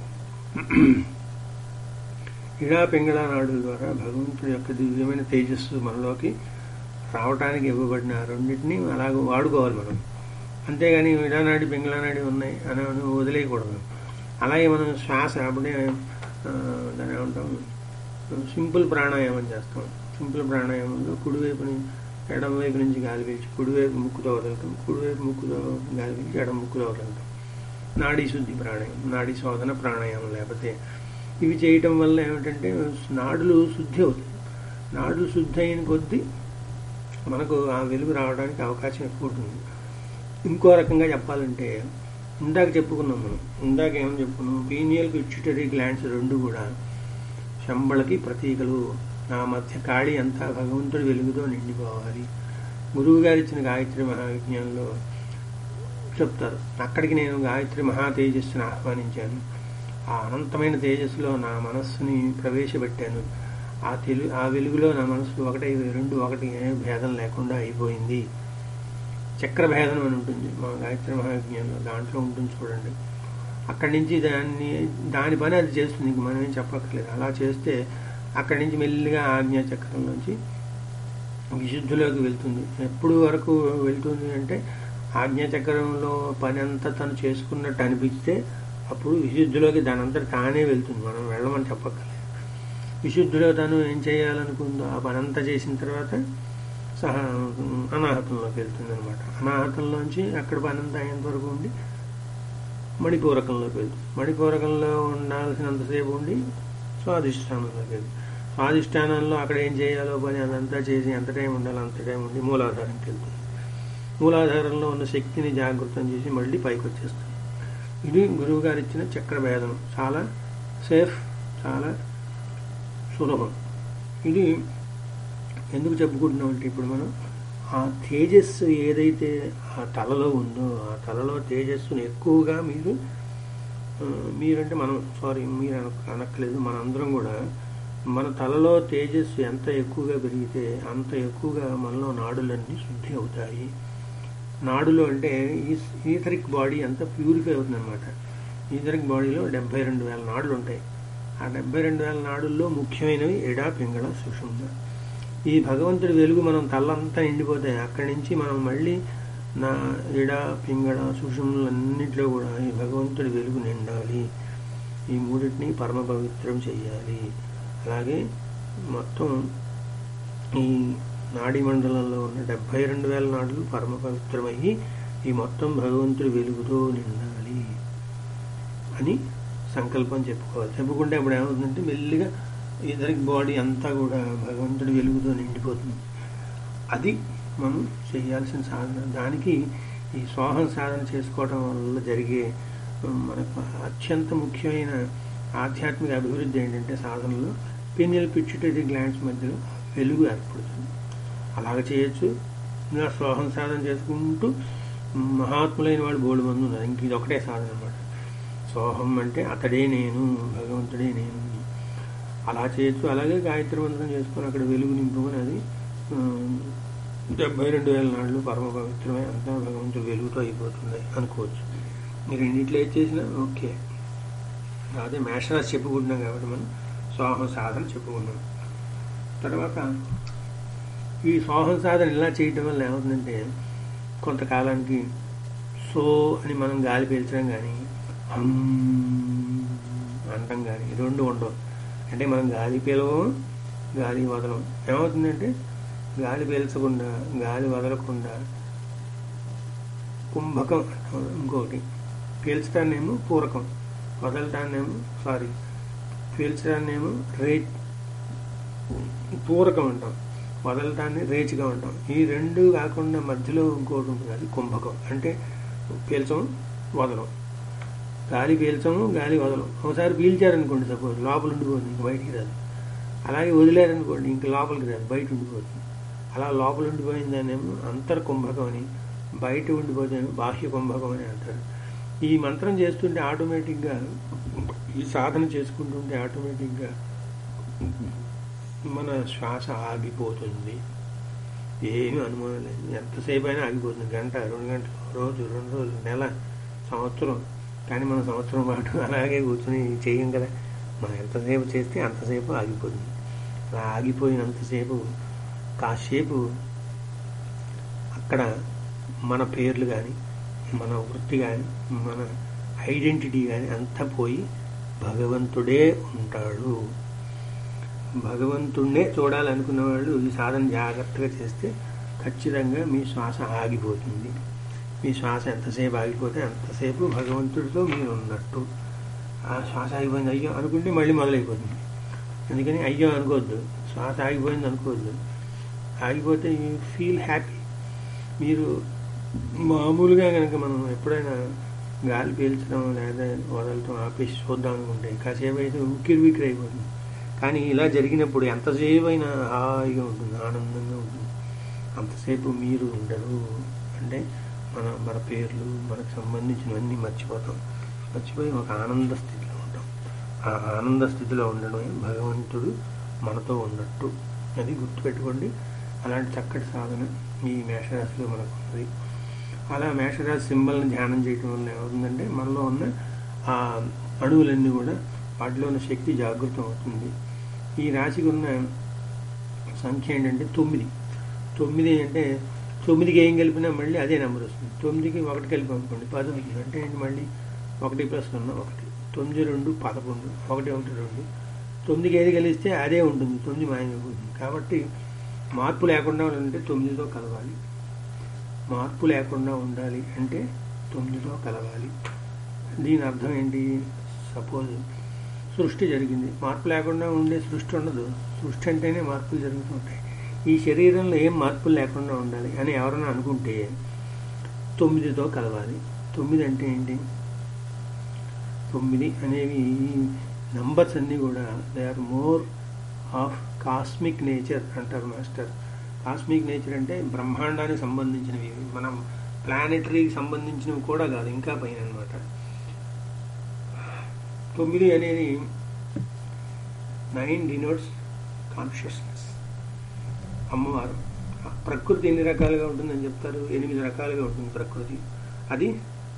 ఇడా పింగళ నాడుల ద్వారా భగవంతుడి యొక్క దివ్యమైన తేజస్సు మనలోకి రావటానికి ఇవ్వబడిన ఆ రెండింటిని అలాగ వాడుకోవాలి మనం అంతేగాని ఇడానాడి పింగళనాడి ఉన్నాయి అని అని వదిలేయకూడదు అలాగే మనం శ్వాస అప్పుడే ఆ, దాన్ని ఏమంటాం సింపుల్ ప్రాణాయామం చేస్తాం సింపుల్ ప్రాణాయామంలో కుడివైపుని ఎడమ వైపు నుంచి గాలి పీల్చి కుడివైపు ముక్కుతో వదలటం కుడివైపు ముక్కుతో గాలి పీల్చి ఎడమ ముక్కుతో వదలటం నాడీ శుద్ధి ప్రాణాయామం నాడీ శోధన ప్రాణాయామం లేకపోతే ఇవి చేయటం వల్ల ఏమిటంటే నాడులు శుద్ధి అవుతాయి నాడులు శుద్ధి అయిన కొద్దీ మనకు ఆ వెలుగు రావడానికి అవకాశం ఎక్కువ ఉంటుంది ఇంకో రకంగా చెప్పాలంటే ఇందాక చెప్పుకున్నాం మనం ఇందాక ఏమని చెప్పుకున్నాం పీనియల్ పిచ్యుటరీ గ్లాండ్స్ రెండు కూడా శంబళకి ప్రతీకలు నా మధ్య ఖాళీ అంతా భగవంతుడి వెలుగుతో నిండిపోవాలి గురువు గారు ఇచ్చిన గాయత్రి మహావిజ్ఞానంలో చెప్తారు అక్కడికి నేను గాయత్రి మహా తేజస్సుని ఆహ్వానించాను ఆ అనంతమైన తేజస్సులో నా మనస్సుని ప్రవేశపెట్టాను ఆ తెలు ఆ వెలుగులో నా మనస్సు ఒకటి రెండు ఒకటి ఏ భేదం లేకుండా అయిపోయింది చక్ర భేదం అని ఉంటుంది మా గాయత్రి మహావిజ్ఞానంలో దాంట్లో ఉంటుంది చూడండి అక్కడి నుంచి దాన్ని దాని పని అది చేస్తుంది ఇంక మనం ఏం చెప్పక్కర్లేదు అలా చేస్తే అక్కడి నుంచి మెల్లిగా ఆజ్ఞా చక్రంలోంచి విశుద్ధిలోకి వెళ్తుంది ఎప్పుడు వరకు వెళ్తుంది అంటే ఆజ్ఞా చక్రంలో పని అంతా తను చేసుకున్నట్టు అనిపిస్తే అప్పుడు విశుద్ధిలోకి దాని అంతా తానే వెళ్తుంది మనం వెళ్ళమని చెప్పక్కర్లేదు విశుద్ధిలో తను ఏం చేయాలనుకుందో ఆ పని అంతా చేసిన తర్వాత సహా అనాహతంలోకి వెళ్తుంది అనమాట అనాహతంలోంచి అక్కడ పని అంతా అయ్యేంత వరకు ఉండి మణిపూరకంలోకి వెళ్తుంది మణిపూరకంలో ఉండాల్సినంతసేపు ఉండి స్వాధిష్టానంలోకి వెళ్తుంది స్వాధిష్టానంలో అక్కడ ఏం చేయాలో పని అదంతా చేసి ఎంత టైం ఉండాలో అంత టైం ఉండి మూలాధారంకి వెళ్తుంది మూలాధారంలో ఉన్న శక్తిని జాగృతం చేసి మళ్ళీ పైకి వచ్చేస్తుంది ఇది గురువు గారు ఇచ్చిన చక్రభేదం చాలా సేఫ్ చాలా సులభం ఇది ఎందుకు చెప్పుకుంటున్నాం అంటే ఇప్పుడు మనం ఆ తేజస్సు ఏదైతే ఆ తలలో ఉందో ఆ తలలో తేజస్సును ఎక్కువగా మీరు ఆ, మీరంటే మనం సారీ మీరు అన అనక్కలేదు మనందరం కూడా మన తలలో తేజస్సు ఎంత ఎక్కువగా పెరిగితే అంత ఎక్కువగా మనలో నాడులన్నీ శుద్ధి అవుతాయి నాడులు అంటే ఈ- ఈథరిక్ బాడీ అంతా ప్యూరిఫై అవుతుంది అనమాట ఈథరిక్ బాడీలో డెబ్బై రెండు వేల నాడులు ఉంటాయి ఆ డెబ్బై రెండు వేల నాడుల్లో ముఖ్యమైనవి ఎడా పింగళ సుషుమ్న ఈ భగవంతుడి వెలుగు మనం తల్లంతా నిండిపోతాయి అక్కడి నుంచి మనం మళ్ళీ నా ఎడ పింగళ సుషుమ్లన్నింటిలో కూడా ఈ భగవంతుడి వెలుగు నిండాలి ఈ మూడింటిని పరమ పవిత్రం చేయాలి అలాగే మొత్తం ఈ నాడీ మండలంలో ఉన్న డెబ్బై రెండు వేల నాడులు పరమ పవిత్రమయ్యి ఈ మొత్తం భగవంతుడి వెలుగుతో నిండాలి అని సంకల్పం చెప్పుకోవాలి చెప్పుకుంటే అప్పుడు ఏమవుతుందంటే మెల్లిగా ఇద్దరికి బాడీ అంతా కూడా భగవంతుడి వెలుగుతో నిండిపోతుంది అది మనం చేయాల్సిన సాధన దానికి ఈ స్వాహం సాధన చేసుకోవడం వల్ల జరిగే ఉమ్, మనకు అత్యంత ముఖ్యమైన ఆధ్యాత్మిక అభివృద్ధి ఏంటంటే సాధనలో పిన్నెల్ పిచ్చుటరీ గ్లాండ్స్ మధ్యలో వెలుగు ఏర్పడుతుంది అలాగ చేయొచ్చు ఇంకా స్వాహం సాధన చేసుకుంటూ మహాత్ములైన వాళ్ళు బోడు మంది ఉన్నారు ఇంక ఇది ఒకటే సాధన అనమాట సోహం అంటే అతడే నేను భగవంతుడే నేను అలా చేయొచ్చు అలాగే గాయత్రి మంత్రం చేసుకొని అక్కడ వెలుగు నింపుకొని అది ఆ, డెబ్బై రెండు వేల నాళ్ళు పరమ పవిత్రమై అంతా భగవంతుడు వెలుగుతో అయిపోతుంది అనుకోవచ్చు మీరు రెండిట్లో ఏది చేసినా ఓకే అదే మేషరాశి చెప్పుకుంటున్నాం కాబట్టి మనం సోహం సాధన చెప్పుకున్నాం తర్వాత ఈ సోహం సాధన ఇలా చేయటం వల్ల ఏమవుతుందంటే కొంతకాలానికి సో అని మనం గాలి పీల్చడం కానీ హమ్ అనటం కానీ ఈ రెండు ఉండవు అంటే మనం గాలి పీలవం గాలి వదలం ఏమవుతుందంటే గాలి పీల్చకుండా గాలి వదలకుండా కుంభకం అంటాం ఇంకొకటి పీల్చడాన్నేమో పూరకం వదలటాన్నేమో సారీ పీల్చడాన్నేమో రే పూరకం అంటాం వదలటాన్ని రేచిగా ఉంటాం ఈ రెండు కాకుండా మధ్యలో ఇంకోటి ఉంటుంది అది కుంభకం అంటే పీల్చం వదలం గాలి పీల్చము గాలి వదలం ఒకసారి పీల్చారనుకోండి సపోజ్ లోపల ఉండిపోతుంది ఇంక బయటికి రాదు అలాగే వదిలేరనుకోండి ఇంక లోపలికి రాదు బయట ఉండిపోతుంది అలా లోపల ఉండిపోయిందనేమో అంతర్ కుంభకం అని బయట ఉండిపోతే బాహ్య కుంభకం అని అంటారు ఈ మంత్రం చేస్తుంటే ఆటోమేటిక్గా ఈ సాధన చేసుకుంటుంటే ఆటోమేటిక్గా మన శ్వాస ఆగిపోతుంది ఏమీ అనుమానం లేదు ఎంతసేపు అయినా ఆగిపోతుంది గంట రెండు గంటలు రోజు రెండు రోజులు నెల సంవత్సరం కానీ మన సంవత్సరం పాటు అలాగే కూర్చొని చేయం కదా మనం ఎంతసేపు చేస్తే అంతసేపు ఆగిపోతుంది అలా ఆగిపోయినంతసేపు కాసేపు అక్కడ మన పేర్లు కానీ మన వృత్తి కానీ మన ఐడెంటిటీ కానీ అంతా పోయి భగవంతుడే ఉంటాడు భగవంతుడినే చూడాలనుకున్న వాళ్ళు ఈ సాధన జాగ్రత్తగా చేస్తే ఖచ్చితంగా మీ శ్వాస ఆగిపోతుంది మీ శ్వాస ఎంతసేపు ఆగిపోతే అంతసేపు భగవంతుడితో మీరు ఉన్నట్టు ఆ శ్వాస ఆగిపోయింది అయ్యో అనుకుంటే మళ్ళీ మొదలైపోతుంది అందుకని అయ్యో అనుకోవద్దు శ్వాస ఆగిపోయింది అనుకోవద్దు ఆగిపోతే యూ ఫీల్ హ్యాపీ మీరు మామూలుగా కనుక మనం ఎప్పుడైనా గాలి పీల్చడం లేదా వదలటం ఆపేసి చూద్దాం అనుకుంటే కాసేపు అయితే ఉక్కిరి విక్కిరి అయిపోతుంది కానీ ఇలా జరిగినప్పుడు ఎంతసేపు అయినా హాయిగా ఉంటుంది ఆనందంగా ఉంటుంది అంతసేపు మీరు ఉండరు అంటే మన మన పేర్లు మనకు సంబంధించినవన్నీ మర్చిపోతాం మర్చిపోయి ఒక ఆనంద స్థితిలో ఉంటాం ఆ ఆనంద స్థితిలో ఉండడమే భగవంతుడు మనతో ఉన్నట్టు అది గుర్తుపెట్టుకోండి అలాంటి చక్కటి సాధన ఈ మేషరాశిలో మనకు ఉన్నది అలా మేషరాశి సింబల్ని ధ్యానం చేయటం వల్ల ఏమవుతుందంటే మనలో ఉన్న ఆ అణువులన్నీ కూడా వాటిలో ఉన్న శక్తి జాగృతం అవుతుంది ఈ రాశికి ఉన్న సంఖ్య ఏంటంటే తొమ్మిది తొమ్మిది అంటే తొమ్మిదికి ఏం కలిపినా మళ్ళీ అదే నెంబర్ వస్తుంది తొమ్మిదికి ఒకటి కలిపి అనుకోండి పది అవుతుంది అంటే ఏంటి మళ్ళీ ఒకటి ప్లస్ సున్నా ఒకటి తొమ్మిది రెండు పదకొండు ఒకటి ఒకటి రెండు తొమ్మిదికి ఏది కలిస్తే అదే ఉంటుంది తొమ్మిది మాయమైపోతుంది కాబట్టి మార్పు లేకుండా ఉండాలంటే తొమ్మిదితో కలవాలి మార్పు లేకుండా ఉండాలి అంటే తొమ్మిదితో కలవాలి దీని అర్థం ఏంటి సపోజ్ సృష్టి జరిగింది మార్పు లేకుండా ఉండే సృష్టి ఉండదు సృష్టి అంటేనే మార్పులు జరుగుతుంటాయి ఈ శరీరంలో ఏం మార్పులు లేకుండా ఉండాలి అని ఎవరైనా అనుకుంటే తొమ్మిదితో కలవాలి తొమ్మిది అంటే ఏంటి తొమ్మిది అనేవి నంబర్స్ అన్నీ కూడా they are more of cosmic nature అంటారు మాస్టర్ కాస్మిక్ నేచర్ అంటే బ్రహ్మాండానికి సంబంధించినవి మనం ప్లానెటరీకి సంబంధించినవి కూడా కాదు ఇంకా పైన అనమాట తొమ్మిది అనేది నైన్ డినోట్స్ కాన్షియస్నెస్ అమ్మవారు ప్రకృతి ఎన్ని రకాలుగా ఉంటుందని చెప్తారు ఎనిమిది రకాలుగా ఉంటుంది ప్రకృతి అది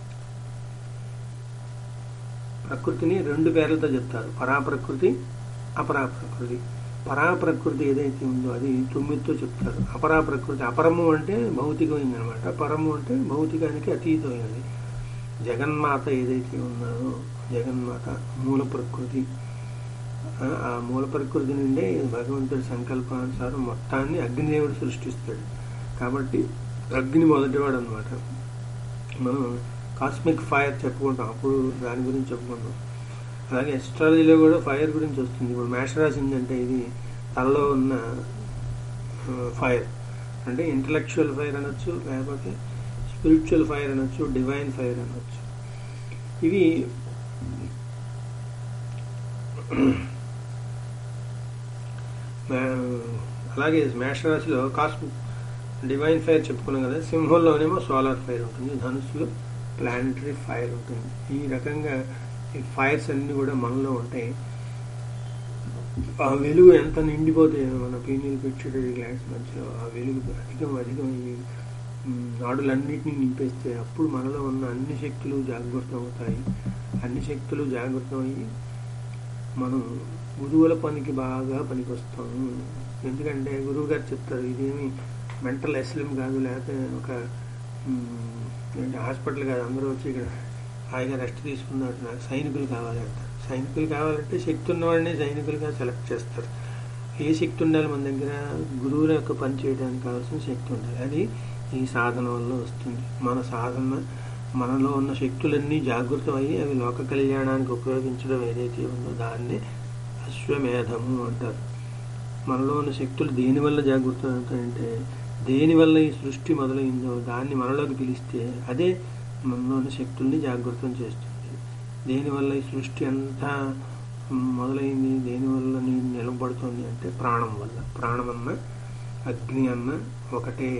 ప్రకృతిని రెండు పేర్లతో చెప్తారు పరాప్రకృతి అపరాప్రకృతి పరాప్రకృతి ఏదైతే ఉందో అది తొమ్మిదితో చెప్తారు అపరాప్రకృతి అపరము అంటే భౌతికమైంది అనమాట పరము అంటే భౌతికానికి అతీతమైనది జగన్మాత ఏదైతే ఉన్నదో జగన్మాత మూల ప్రకృతి ఆ మూల ప్రకృతి నుండే భగవంతుడి సంకల్పానుసారం మొత్తాన్ని అగ్నిదేవుడు సృష్టిస్తాడు కాబట్టి అగ్ని మొదటివాడు అనమాట మనం కాస్మిక్ ఫైర్ చెప్పుకుంటాం అప్పుడు దాని గురించి చెప్పుకుంటాం అలాగే ఎస్ట్రాలజీలో కూడా ఫైర్ గురించి వస్తుంది ఇప్పుడు మేషరాశి ఉందంటే ఇది తనలో ఉన్న ఫైర్ అంటే ఇంటలెక్చువల్ ఫైర్ అనొచ్చు లేకపోతే స్పిరిచువల్ ఫైర్ అనొచ్చు డివైన్ ఫైర్ అనొచ్చు ఇవి అలాగే మేషరాశిలో కాస్మిక్ డివైన్ ఫైర్ చెప్పుకున్నాం కదా సింహంలోనేమో సోలార్ ఫైర్ ఉంటుంది ధనుసులో ప్లానటరీ ఫైర్ ఉంటుంది ఈ రకంగా ఈ ఫైర్స్ అన్నీ కూడా మనలో ఉంటాయి ఆ వెలుగు ఎంత నిండిపోతే మన పీనీలు పిచ్చుటరీ గ్లాస్ మధ్యలో ఆ వెలుగు అధికం అధికం ఈ నాడులన్నింటినీ నింపేస్తే అప్పుడు మనలో ఉన్న అన్ని శక్తులు జాగృతం అవుతాయి అన్ని శక్తులు జాగృతం అయ్యి మనం గురువుల పనికి బాగా పనికొస్తాము ఎందుకంటే గురువు గారు చెప్తారు ఇదేమి మెంటల్ అసలం కాదు లేకపోతే ఒక హాస్పిటల్ కాదు అందరూ వచ్చి ఇక్కడ హాయిగా రెస్ట్ తీసుకున్నారు నాకు సైనికులు కావాలి అంటారు సైనికులు కావాలంటే శక్తి ఉన్నవాడిని సైనికులుగా సెలెక్ట్ చేస్తారు ఏ శక్తి ఉండాలి మన దగ్గర గురువుల యొక్క పని చేయడానికి కావాల్సిన శక్తి ఉండాలి అది ఈ సాధన వల్ల వస్తుంది మన సాధన మనలో ఉన్న శక్తులన్నీ జాగృతం అయ్యి అవి లోక కళ్యాణానికి ఉపయోగించడం ఏదైతే ఉందో దాన్నే అశ్వమేధము అంటారు మనలో ఉన్న శక్తులు దేనివల్ల జాగృతం అవుతాయంటే దేనివల్ల ఈ సృష్టి మొదలైందో దాన్ని మనలోకి పిలిస్తే అదే మనలో ఉన్న శక్తుల్ని జాగృతం చేస్తుంది దేనివల్ల ఈ సృష్టి అంతా మొదలైంది దేనివల్ల నేను నిలబడుతుంది అంటే ప్రాణం వల్ల ప్రాణం అన్న అగ్ని అన్న ఒకటే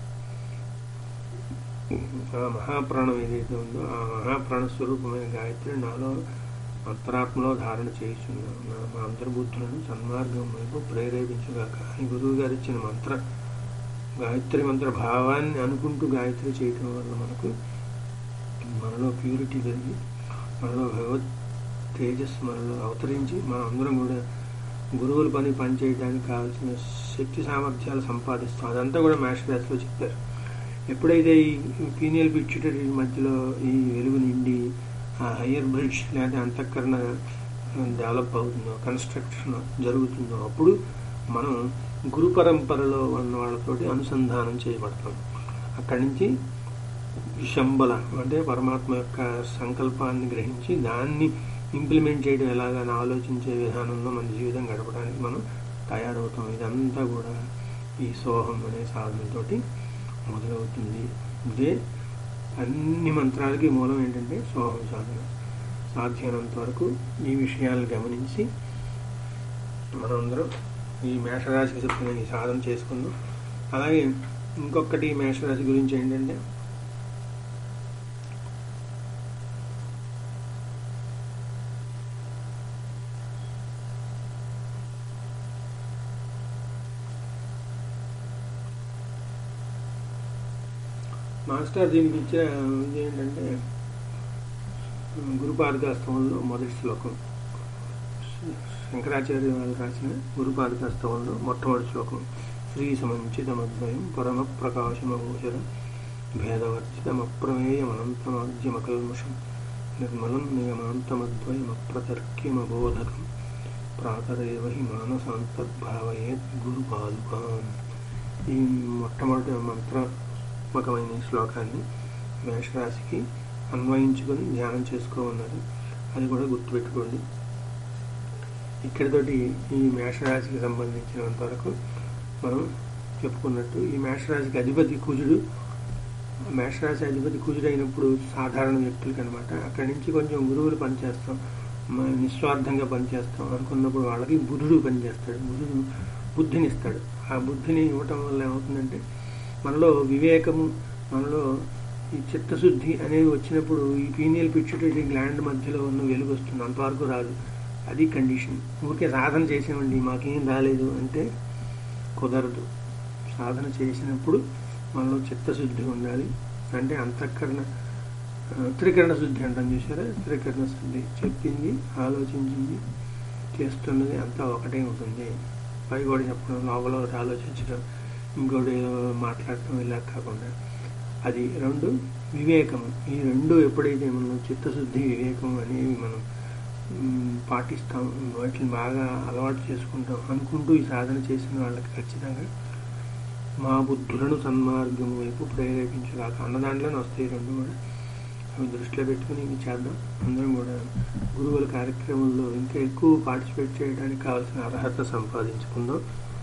ఆ మహాప్రాణం ఏదైతే ఉందో ఆ మహాప్రాణ స్వరూపమైన గాయత్రి నాలో అంతరాత్మలో ధారణ చేయుచున్నాను నా మా అంతర్బుద్ధులను సన్మార్గం వైపు ప్రేరేపించుగాక అని గురువు గారు ఇచ్చిన మంత్ర గాయత్రి మంత్ర భావాన్ని అనుకుంటూ గాయత్రి చేయటం వల్ల మనకు మనలో ప్యూరిటీ పెరిగి మనలో భగవత్ తేజస్ మనలో అవతరించి మనం అందరం కూడా గురువుల పని పనిచేయడానికి కావాల్సిన శక్తి సామర్థ్యాలు సంపాదిస్తాం అదంతా కూడా మ్యాష్ క్లాస్లో చెప్పారు ఎప్పుడైతే ఈ పీనియల్ పిచ్యుటరీ మధ్యలో ఈ వెలుగు నిండి ఆ హయ్యర్ బ్రిడ్జ్ లేదా అంతఃకరణ డెవలప్ అవుతుందో కన్స్ట్రక్షన్ జరుగుతుందో అప్పుడు మనం గురు పరంపరలో ఉన్న వాళ్ళతోటి అనుసంధానం చేయబడతాం అక్కడి నుంచి శంబల అంటే పరమాత్మ యొక్క సంకల్పాన్ని గ్రహించి దాన్ని ఇంప్లిమెంట్ చేయడం ఎలాగని ఆలోచించే విధానంలో మన జీవితం గడపడానికి మనం తయారవుతాం ఇదంతా కూడా ఈ సోహం అనే సాధనతోటి మొదలవుతుంది ఇదే అన్ని మంత్రాలకి మూలం ఏంటంటే సోహం సాధన సాధ్యమైనంత వరకు ఈ విషయాలను గమనించి మనందరం ఈ మేషరాశికి చెప్పిన ఈ సాధన చేసుకుందాం అలాగే ఇంకొకటి మేషరాశి గురించి ఏంటంటే మాస్టర్ దీనికి ఇచ్చిన ఇది ఏంటంటే గురుపాదకాస్తవంలో మొదటి శ్లోకం శంకరాచార్య వాళ్ళు రాసిన గురుపాదకాస్తవంలో మొట్టమొదటి శ్లోకం శ్రీ సమంచితమద్వయం పరమ ప్రకాశమగోచరం భేదవర్జితమప్రమేయమనంతమాద్యమకల్మషం నిర్మలం నియమాంతమద్వయమప్రతర్క్యమబోధకం ప్రాతరేవ హి మానసాంతర్భావయేత్ గురుపాదుకాం ఈ మొట్టమొదటి మంత్రాత్మకమైన ఈ శ్లోకాన్ని మేషరాశికి అన్వయించుకొని ధ్యానం చేసుకోమన్నారు అది కూడా గుర్తుపెట్టుకోండి ఇక్కడితోటి ఈ మేషరాశికి సంబంధించినంత వరకు మనం చెప్పుకున్నట్టు ఈ మేషరాశికి అధిపతి కుజుడు మేషరాశి అధిపతి కుజుడు అయినప్పుడు సాధారణ వ్యక్తులకి అనమాట అక్కడి నుంచి కొంచెం గురువులు పనిచేస్తాం మ- నిస్వార్థంగా పనిచేస్తాం అనుకున్నప్పుడు వాళ్ళకి బుధుడు పనిచేస్తాడు బుధుడు బుద్ధిని ఇస్తాడు ఆ బుద్ధిని ఇవ్వటం వల్ల ఏమవుతుందంటే మనలో వివేకము మనలో ఈ చిత్తశుద్ధి అనేవి వచ్చినప్పుడు ఈ పీనియల్ పిచ్యుటరీ గ్లాండ్ మధ్యలో ఉన్న వెలుగు వస్తుంది అంతవరకు రాదు అది కండిషన్ ఊరికే సాధన చేసామండి మాకేం రాలేదు అంటే కుదరదు సాధన చేసినప్పుడు మనలో చిత్తశుద్ధి ఉండాలి అంటే అంతఃకరణ ఆ, త్రికరణ శుద్ధి అంటాం చూసారా త్రికరణ శుద్ధి చెప్పింది ఆలోచించింది చేస్తున్నది అంతా ఒకటే ఉంటుంది పై కూడా చెప్పడం లోపల ఒకటి ఆలోచించడం ఇంకోటి ఏదో మాట్లాడటం ఇలా కాకుండా అది రెండు వివేకం ఈ రెండు ఎప్పుడైతే మనం చిత్తశుద్ధి వివేకం అనేవి మనం మ్, పాటిస్తాం వాటిని బాగా అలవాటు చేసుకుంటాం అనుకుంటూ ఈ సాధన చేసిన వాళ్ళకి ఖచ్చితంగా మా బుద్ధులను సన్మార్గం వైపు ప్రేరేపించగాక అన్న దాంట్లోనే వస్తాయి రెండు కూడా అవి దృష్టిలో పెట్టుకుని ఇది చేద్దాం అందరం కూడా గురువుల కార్యక్రమంలో ఇంకా ఎక్కువ పార్టిసిపేట్ చేయడానికి కావాల్సిన అర్హత సంపాదించుకుందాం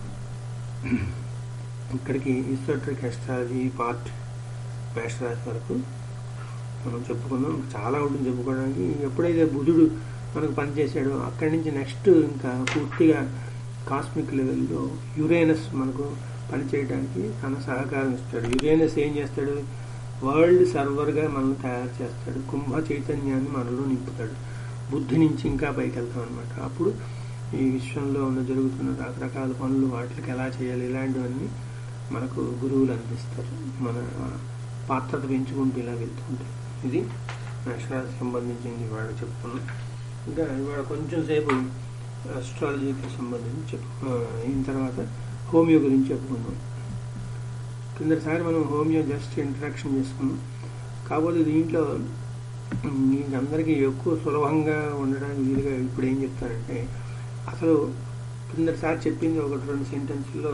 ఇక్కడికి ఈస్టోట్రిక్ ఎస్ట్రాలజీ పార్ట్ మేషరాశి వరకు మనం చెప్పుకుందాం చాలా ఉంటుంది చెప్పుకోవడానికి ఎప్పుడైతే బుధుడు మనకు పనిచేసాడో అక్కడి నుంచి నెక్స్ట్ ఇంకా పూర్తిగా కాస్మిక్ లెవెల్లో యురేనస్ మనకు పనిచేయడానికి తన సహకారం ఇస్తాడు యురేనస్ ఏం చేస్తాడు వరల్డ్ సర్వర్గా మనల్ని తయారు చేస్తాడు కుంభ చైతన్యాన్ని మనలో నింపుతాడు బుద్ధి నుంచి ఇంకా పైకి వెళ్తాం అనమాట అప్పుడు ఈ విశ్వంలో ఉన్న జరుగుతున్న రకరకాల పనులు వాటికి ఎలా చేయాలి ఇలాంటివన్నీ మనకు గురువులు అందిస్తారు మన పాత్రత పెంచుకుంటూ ఇలా వెళ్తుంటాయి ఇది మేషరాశికి సంబంధించింది ఇవాళ చెప్పుకున్నాం ఇంకా ఇవాళ కొంచెం సేపు అస్ట్రాలజీకి సంబంధించి చెప్పు ఆ, అయిన తర్వాత హోమియో గురించి చెప్పుకుందాం కిందసారి మనం హోమియో జస్ట్ ఇంట్రడక్షన్ చేసుకున్నాం కాకపోతే దీంట్లో మీకు అందరికీ ఎక్కువ సులభంగా ఉండడానికి వీలుగా ఇప్పుడు ఏం చెప్తారంటే అసలు కిందసారి చెప్పింది ఒకటి రెండు సెంటెన్స్లో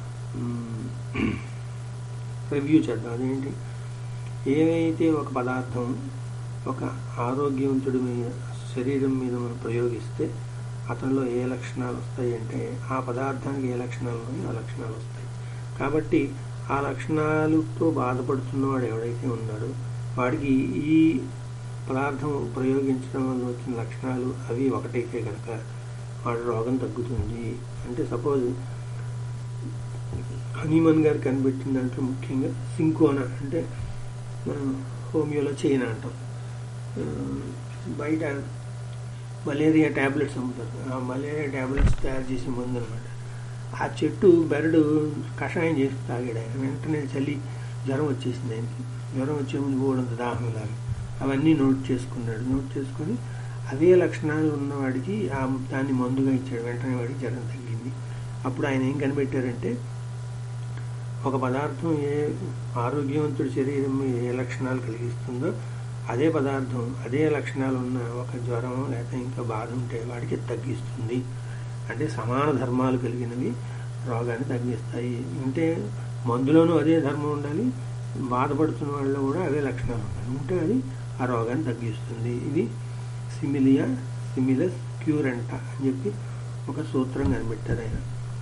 రివ్యూ చేద్దాం అదేంటి ఏవైతే ఒక పదార్థం ఒక ఆరోగ్యవంతుడి మీద శరీరం మీద మనం ప్రయోగిస్తే అతనిలో ఏ లక్షణాలు వస్తాయి అంటే ఆ పదార్థానికి ఏ లక్షణాలు ఉన్నాయో ఆ లక్షణాలు వస్తాయి కాబట్టి ఆ లక్షణాలతో బాధపడుతున్నవాడు ఎవడైతే ఉన్నాడో వాడికి ఈ పదార్థం ప్రయోగించడం వల్ల వచ్చిన లక్షణాలు అవి ఒకటైతే కనుక వాడి రోగం తగ్గుతుంది అంటే సపోజ్ హనీమన్ గారు కనిపెట్టిన దాంట్లో ముఖ్యంగా సింకోనా అంటే మనం హోమియోలో చైన్ అంటాం ఆ, బయట మలేరియా ట్యాబ్లెట్స్ అమ్ముతారు ఆ మలేరియా ట్యాబ్లెట్స్ తయారు చేసే మందు అనమాట ఆ చెట్టు బెరడు కషాయం చేసి తాగాడు ఆయన వెంటనే చలి జ్వరం వచ్చేసింది ఆయనకి జ్వరం వచ్చే ముందు పోవడంత దాహం లాగా అవన్నీ నోట్ చేసుకున్నాడు నోట్ చేసుకొని అవే లక్షణాలు ఉన్నవాడికి ఆ దాన్ని మందుగా ఇచ్చాడు వెంటనే వాడికి జ్వరం తగ్గింది అప్పుడు ఆయన ఏం కనిపెట్టారంటే ఒక పదార్థం ఏ ఆరోగ్యవంతుడి శరీరం మీద ఏ లక్షణాలు కలిగిస్తుందో అదే పదార్థం అదే లక్షణాలు ఉన్న ఒక జ్వరం లేకపోతే ఇంకా బాధ ఉంటే వాడికి తగ్గిస్తుంది అంటే సమాన ధర్మాలు కలిగినవి రోగాన్ని తగ్గిస్తాయి అంటే మందులోనూ అదే ధర్మం ఉండాలి బాధపడుతున్న వాళ్ళలో కూడా అవే లక్షణాలు ఉండాలి ఉంటే అది ఆ రోగాన్ని తగ్గిస్తుంది ఇది సిమిలియా సిమిలస్ క్యూరెంట అని చెప్పి ఒక సూత్రం కనిపెట్టారు ఆయన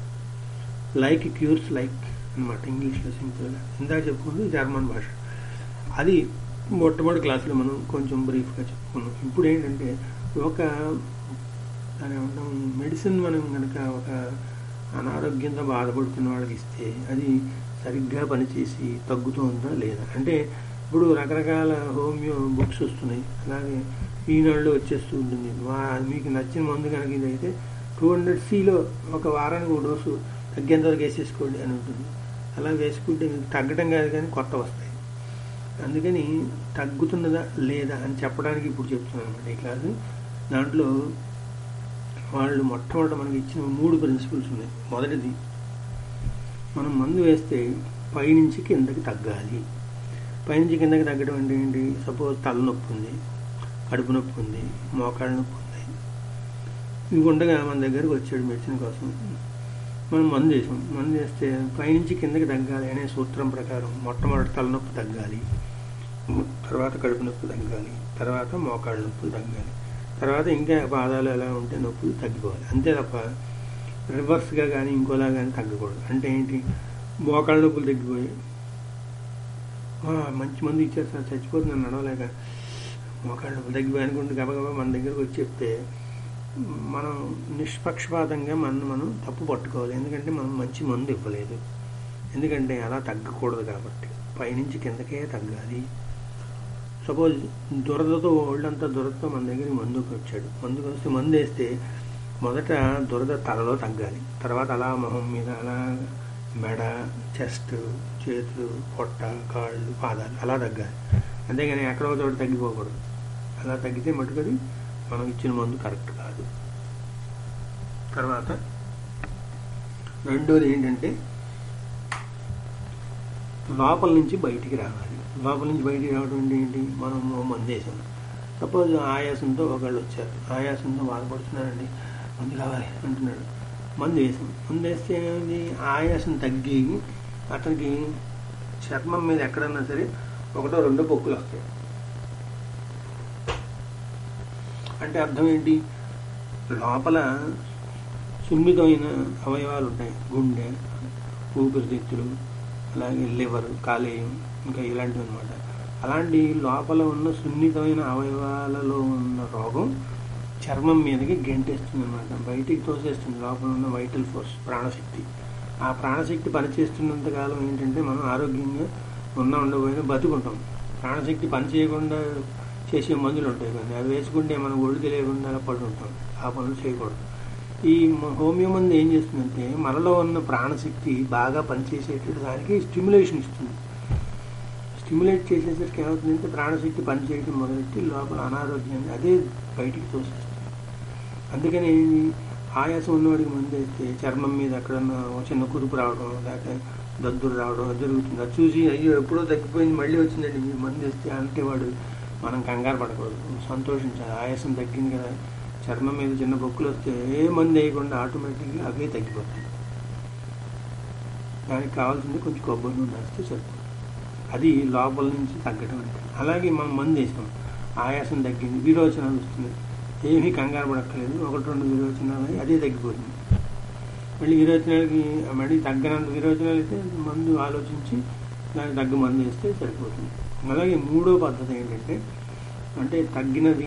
లైక్ క్యూర్స్ లైక్ అనమాట ఇంగ్లీష్లో సింపుల్గా ఇందాక చెప్పుకుంది జర్మన్ భాష అది మొట్టమొదటి క్లాసులో మనం కొంచెం బ్రీఫ్గా చెప్పుకున్నాం ఇప్పుడు ఏంటంటే ఒక దాని ఏమంటాం మెడిసిన్ మనం కనుక ఒక అనారోగ్యంతో బాధపడుతున్న వాళ్ళకి ఇస్తే అది సరిగ్గా పనిచేసి తగ్గుతుందా లేదా అంటే ఇప్పుడు రకరకాల హోమియో బుక్స్ వస్తున్నాయి అలాగే ఈనాడులో వచ్చేస్తూ ఉంటుంది వా- మీకు నచ్చిన మందు కనుక ఇదైతే టూ హండ్రెడ్ సిలో ఒక వారానికి ఒక డోసు తగ్గేంత వరకు వేసేసుకోండి అని ఉంటుంది అలా వేసుకుంటే మీకు తగ్గడం కాదు కానీ కొత్త వస్తాయి అందుకని తగ్గుతున్నదా లేదా అని చెప్పడానికి ఇప్పుడు చెప్తున్నాను అనమాట ఈ క్లాసు దాంట్లో వాళ్ళు మొట్టమొదట మనకి ఇచ్చిన మూడు ప్రిన్సిపల్స్ ఉన్నాయి మొదటిది మనం మందు వేస్తే పైనుంచి కిందకి తగ్గాలి పైనుంచి కిందకి తగ్గడం అంటే ఏంటి సపోజ్ తలనొప్పి ఉంది కడుపు నొప్పి ఉంది మోకాళ్ళ నొప్పి ఉంది ఇవి ఉండగా మన దగ్గరకు వచ్చాడు మెడిసిన్ కోసం మనం మందు వేసాం మందు వేస్తే పైనుంచి కిందకి తగ్గాలి అనే సూత్రం ప్రకారం మొట్టమొదటి తలనొప్పి తగ్గాలి తర్వాత కడుపు నొప్పి తగ్గాలి తర్వాత మోకాళ్ళ నొప్పులు తగ్గాలి తర్వాత ఇంకా పాదాలు ఎలా ఉంటే నొప్పులు తగ్గిపోవాలి అంతే తప్ప రివర్స్గా కానీ ఇంకోలా కానీ తగ్గకూడదు అంటే ఏంటి మోకాళ్ళ నొప్పులు తగ్గిపోయి "ఆ, మంచి మంది ఇచ్చారు సార్ చచ్చిపోతున్నాను నడవలేక మోకాళ్ళ నొప్పులు తగ్గిపోయి అనుకుంటే గబగబా మన దగ్గరకు వచ్చి చెప్తే మనం నిష్పక్షపాతంగా మనం మనం తప్పు పట్టుకోవాలి ఎందుకంటే మనం మంచి మందు ఇవ్వలేదు ఎందుకంటే అలా తగ్గకూడదు కాబట్టి పైనుంచి కిందకే తగ్గాలి సపోజ్ దురదతో ఒళ్ళంతా దురదతో మన దగ్గరికి మందుకు వచ్చాడు మందుకు వస్తే మందు వేస్తే మొదట దురద తలలో తగ్గాలి తర్వాత అలా మొహం మీద అలా మెడ చెస్ట్ చేతులు పొట్ట కాళ్ళు పాదాలు అలా తగ్గాలి అంతేగాని ఎక్కడో చోట తగ్గిపోకూడదు అలా తగ్గితే మటుకది మనం ఇచ్చిన మందు కరెక్ట్ కాదు తర్వాత రెండోది ఏంటంటే లోపల నుంచి బయటికి రావాలి లోపల నుంచి బయటికి రావడం అంటే ఏంటి మనం ఓ మందు వేసాం సపోజ్ ఆయాసంతో ఒకళ్ళు వచ్చారు ఆయాసంతో బాధపడుతున్నారండి మందు కావాలి అంటున్నాడు మందు వేసాం మందు వేస్తే ఏమైంది ఆయాసం తగ్గి అతనికి చర్మం మీద ఎక్కడన్నా సరే ఒకటో రెండో పొక్కులు వస్తాయి అంటే అర్థం ఏంటి లోపల సున్నితమైన అవయవాలు ఉంటాయి గుండె ఊపిరితిత్తులు అలాగే లివర్ కాలేయం ఇంకా ఇలాంటివి అనమాట అలాంటి లోపల ఉన్న సున్నితమైన అవయవాలలో ఉన్న రోగం చర్మం మీదకి గెంటేస్తుంది అనమాట బయటికి తోసేస్తుంది లోపల ఉన్న వైటల్ ఫోర్స్ ప్రాణశక్తి ఆ ప్రాణశక్తి పనిచేస్తున్నంత కాలం ఏంటంటే మనం ఆరోగ్యంగా ఉన్నా ఉండబోయినా బతుకుంటాం ప్రాణశక్తి పని చేయకుండా చేసే మందులు ఉంటాయి కానీ అవి వేసుకుంటే మనం ఒళ్ళు తెలియకుండా అలా పడి ఉంటాం ఆ పనులు చేయకూడదు ఈ మ- హోమియో మందు ఏం చేస్తుందంటే మనలో ఉన్న ప్రాణశక్తి బాగా పనిచేసేటట్టు దానికి స్టిమ్యులేషన్ ఇస్తుంది స్టిమ్యులేట్ చేసేసరికి ఏమవుతుందంటే ప్రాణశక్తి పనిచేయడం మొదలెట్టి లోపల అనారోగ్యాన్ని అదే బయటికి తోసేస్తుంది అందుకని ఆయాసం ఉన్నవాడికి మందు వేస్తే చర్మం మీద ఎక్కడన్నా ఒక చిన్న కురుపు రావడం లేకపోతే దద్దురు రావడం అది జరుగుతుంది అది చూసి అయ్యో ఎప్పుడో తగ్గిపోయింది మళ్ళీ వచ్చిందండి మీరు మందు వేస్తే అంటే వాడు మనం కంగారు పడకూడదు సంతోషించాలి ఆయాసం తగ్గింది కదా చర్మం మీద చిన్న బొక్కులు వస్తే ఏ మందు వేయకుండా ఆటోమేటిక్గా అవే తగ్గిపోతాయి దానికి కావాల్సింది కొంచెం కొబ్బరి నూనె వేస్తే సరిపోతుంది అది లోపల నుంచి తగ్గడం అంటే అలాగే మనం మందు వేసాం ఆయాసం తగ్గింది విరోచనాలు వస్తుంది ఏమీ కంగారు పడక్కలేదు ఒకటి రెండు విరోచనాలు అయ్యి అదే తగ్గిపోతుంది మళ్ళీ విరోచనాలకి మళ్ళీ తగ్గనంత విరోచనాలు అయితే మందు ఆలోచించి దానికి తగ్గ మందు వేస్తే సరిపోతుంది అలాగే మూడో పద్ధతి ఏంటంటే అంటే తగ్గినది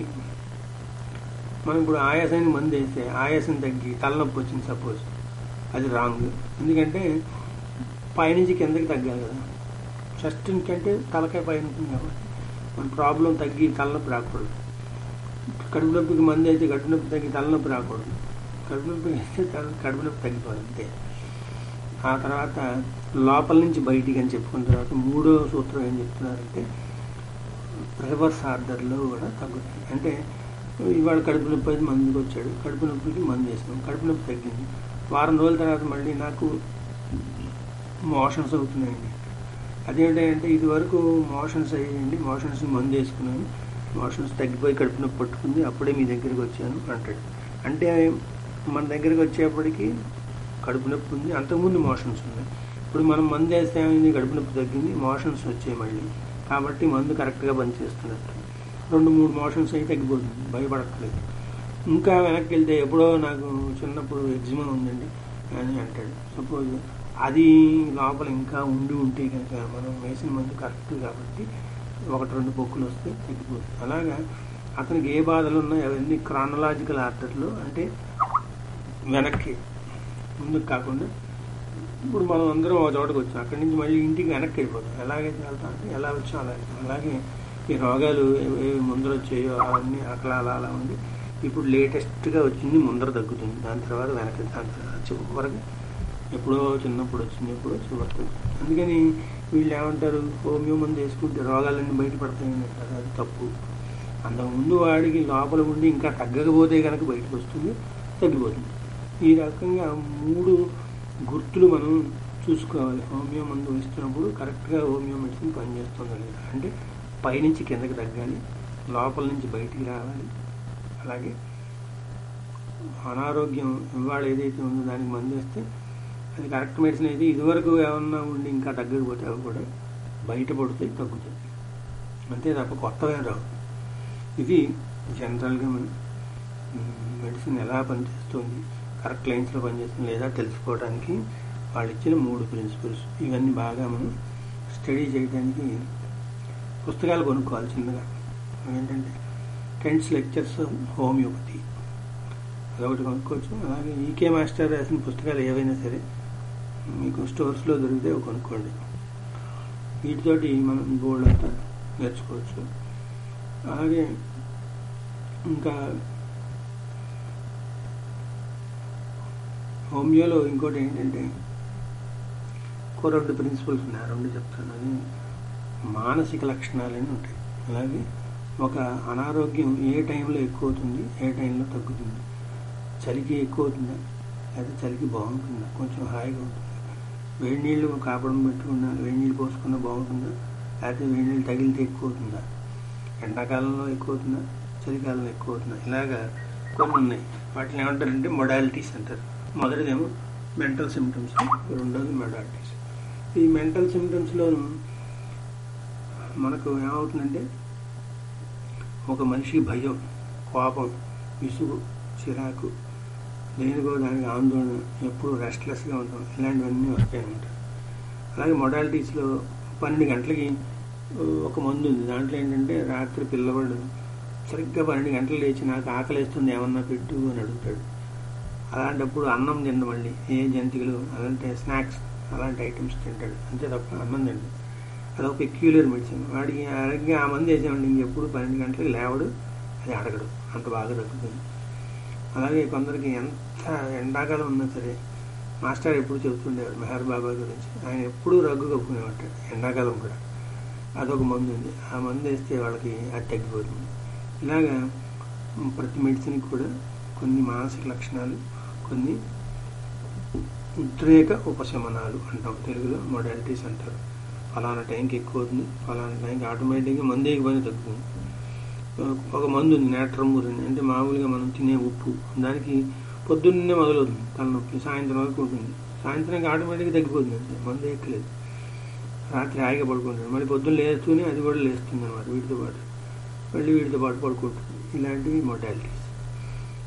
మనం ఇప్పుడు ఆయాసానికి మందు వేస్తే ఆయాసం తగ్గి తలనొప్పి వచ్చింది సపోజ్ అది రాంగ్ ఎందుకంటే పైనుంచి కిందకి తగ్గాలి కదా చెస్ట్ కంటే తలకాయ పైన ఉంటుంది కాబట్టి మన ప్రాబ్లం తగ్గి తలనొప్పి రాకూడదు కడుపు నొప్పికి మందు అయితే కడుపు నొప్పి తగ్గి తలనొప్పి రాకూడదు కడుపు నొప్పి వేస్తే తల కడుపు నొప్పి తగ్గిపోవాలి అంతే ఆ తర్వాత లోపల నుంచి బయటికి అని చెప్పుకున్న తర్వాత మూడో సూత్రం ఏం చెప్తున్నారంటే రివర్స్ ఆర్డర్లో కూడా తగ్గుతుంది అంటే ఇవాళ కడుపు నొప్పి అయితే మందుకి వచ్చాడు కడుపు నొప్పికి మందు వేసినాం కడుపు నొప్పి తగ్గింది వారం రోజుల తర్వాత మళ్ళీ నాకు మోషన్స్ అవుతున్నాయండి అదేంటంటే ఇది వరకు మోషన్స్ అయ్యాయండి మోషన్స్ మందు వేసుకున్నాను మోషన్స్ తగ్గిపోయి కడుపు నొప్పి పట్టుకుంది అప్పుడే మీ దగ్గరికి వచ్చాను అంటాడు అంటే మన దగ్గరికి వచ్చేప్పటికి కడుపు నొప్పి ఉంది అంతకుముందు మోషన్స్ ఉన్నాయి ఇప్పుడు మనం మందు వేస్తే ఏమైంది కడుపు నొప్పి తగ్గింది మోషన్స్ వచ్చాయి మళ్ళీ కాబట్టి మందు కరెక్ట్గా పనిచేస్తున్నట్టు రెండు మూడు మోషన్స్ అయితే తగ్గిపోతుంది భయపడక్కలేదు ఇంకా వెనక్కి వెళ్తే ఎప్పుడో నాకు చిన్నప్పుడు ఎగ్జిమా ఉందండి అని అంటాడు సపోజ్ అది లోపల ఇంకా ఉండి ఉంటే కనుక మనం వేసిన మందు కరెక్ట్ కాబట్టి ఒకటి రెండు పొక్కులు వస్తే తగ్గిపోతుంది అలాగా అతనికి ఏ బాధలు ఉన్నాయో అవన్నీ క్రానలాజికల్ ఆర్డర్లో అంటే వెనక్కి ముందుకు కాకుండా ఇప్పుడు మనం అందరం ఒక చోటకు వచ్చాం అక్కడి నుంచి మళ్ళీ ఇంటికి వెనక్కి వెళ్ళిపోతాం ఎలాగైతే వెళ్తాం అంటే ఎలా వచ్చాం అలాగే అలాగే ఈ రోగాలు ఏవి ఏవి ముందర వచ్చాయో అవన్నీ అక్కడ అలా అలా ఉంది ఇప్పుడు లేటెస్ట్గా వచ్చింది ముందర తగ్గుతుంది దాని తర్వాత వెనక్కి దాని తర్వాత చివరికి ఎప్పుడో చిన్నప్పుడు వచ్చింది ఎప్పుడో చివరికి అందుకని వీళ్ళు ఏమంటారు హోమియో మందు వేసుకుంటే రోగాలన్నీ బయటపడతాయని అంటారు అది తప్పు అంతకుముందు వాడికి లోపల ఉండి ఇంకా తగ్గకపోతే కనుక బయటకు వస్తుంది తగ్గిపోతుంది ఈ రకంగా మూడు గుర్తులు మనం చూసుకోవాలి హోమియో మందు ఇస్తున్నప్పుడు కరెక్ట్గా హోమియో మెడిసిన్ పనిచేస్తుందా లేదా అంటే పైనుంచి కిందకి తగ్గాలి లోపల నుంచి బయటికి రావాలి అలాగే అనారోగ్యం ఇవాళ ఏదైతే ఉందో దానికి మందు వేస్తే అది కరెక్ట్ మెడిసిన్ అయితే ఇదివరకు ఏమన్నా ఉండి ఇంకా తగ్గకపోతే అవి కూడా బయటపడితే తగ్గుతాయి అంతే తప్ప కొత్తగా రావు ఇది జనరల్గా మనం మెడిసిన్ ఎలా పనిచేస్తుంది కరెక్ట్ లైన్స్లో పనిచేస్తుంది లేదా తెలుసుకోవడానికి వాళ్ళు ఇచ్చిన మూడు ప్రిన్సిపల్స్ ఇవన్నీ బాగా మనం స్టడీ చేయడానికి పుస్తకాలు కొనుక్కోవాలి చిన్నగా ఏంటంటే ట్రెండ్స్ లెక్చర్స్ హోమియోపతి అదొకటి కొనుక్కోవచ్చు అలాగే ఈకే మాస్టర్ రాసిన పుస్తకాలు ఏవైనా సరే మీకు స్టోర్స్లో దొరికితే అవి కొనుక్కోండి వీటితోటి మనం బోర్డు అంతా నేర్చుకోవచ్చు అలాగే ఇంకా హోమియోలో ఇంకోటి ఏంటంటే ఇంకో రెండు ప్రిన్సిపల్స్ ఉన్నాయి రెండు చెప్తాను అది మానసిక లక్షణాలని ఉంటాయి అలాగే ఒక అనారోగ్యం ఏ టైంలో ఎక్కువ అవుతుంది ఏ టైంలో తగ్గుతుంది చలికి ఎక్కువ అవుతుందా లేదా చలికి బాగుంటుందా కొంచెం హాయిగా ఉంటుందా వేడి నీళ్ళు కాపడం పెట్టుకున్నా వేడి నీళ్ళు పోసుకున్నా బాగుంటుందా లేకపోతే వేడి నీళ్ళు తగిలితే ఎక్కువ అవుతుందా ఎండాకాలంలో ఎక్కువ అవుతుందా చలికాలంలో ఎక్కువ అవుతుందా ఇలాగా కొన్ని ఉన్నాయి వాటిని ఏమంటారంటే మొడాలిటీస్ అంటారు మొదటిదేమో మెంటల్ సిమ్టమ్స్ రెండోది మొడాలిటీస్ ఈ మెంటల్ సిమ్టమ్స్లోను మనకు ఏమవుతుందంటే ఒక మనిషి భయం కోపం విసుగు చిరాకు దేనికో దానికి ఆందోళన ఎప్పుడు రెస్ట్లెస్గా ఉంటాం ఇలాంటివన్నీ వస్తాయి అన్నమాట అలాగే మొడాలిటీస్లో పన్నెండు గంటలకి ఒక మందు ఉంది దాంట్లో ఏంటంటే రాత్రి పిల్లవాడు సరిగ్గా పన్నెండు గంటలు లేచి నాకు ఆకలిస్తుంది ఏమన్నా పెట్టు అని అడుగుతాడు అలాంటప్పుడు అన్నం తిండు మళ్ళీ ఏ జంతికలు అలాంటి స్నాక్స్ అలాంటి ఐటమ్స్ తింటాడు అంతే తప్ప అన్నం తిండు అదొక పెక్యులర్ మెడిసిన్ వాడికి అలాగే ఆ మంది వేసామండి ఇంకెప్పుడు పన్నెండు గంటలకు లేవడు అది అడగడు అంత బాగా తగ్గుతుంది అలాగే కొందరికి ఎంత ఎండాకాలం ఉన్నా సరే మాస్టర్ ఎప్పుడు చెబుతుండేవాడు మెహర్ బాబా గురించి ఆయన ఎప్పుడూ రగ్గు కప్పుకునేవాడు ఎండాకాలం కూడా అదొక మందు ఉంది ఆ మందు వేస్తే వాళ్ళకి అది తగ్గిపోతుంది ఇలాగా ప్రతి మెడిసిన్కి కూడా కొన్ని మానసిక లక్షణాలు కొన్ని ఉద్రేక ఉపశమనాలు అంటాం తెలుగులో మొడాలిటీస్ అంటారు ఫలానా టైంకి ఎక్కువ అవుతుంది ఫలానా టైంకి ఆటోమేటిక్గా మందు వేయకపోయినా తగ్గుతుంది ఒక మందు ఉంది నేట్రమూర్ అని అంటే మామూలుగా మనం తినే ఉప్పు దానికి పొద్దున్నే మొదలవుతుంది తలనొప్పి సాయంత్రం వరకు ఉంటుంది సాయంత్రానికి ఆటోమేటిక్గా తగ్గిపోతుంది అంతే మందు ఎక్కలేదు రాత్రి హాయిగా పడుకుంటాడు మళ్ళీ పొద్దున్న లేస్తూనే అది కూడా లేస్తుంది అనమాట వీటితో పాటు మళ్ళీ వీటితో పాటు పడుకుంటుంది ఇలాంటివి మొటాలిటీస్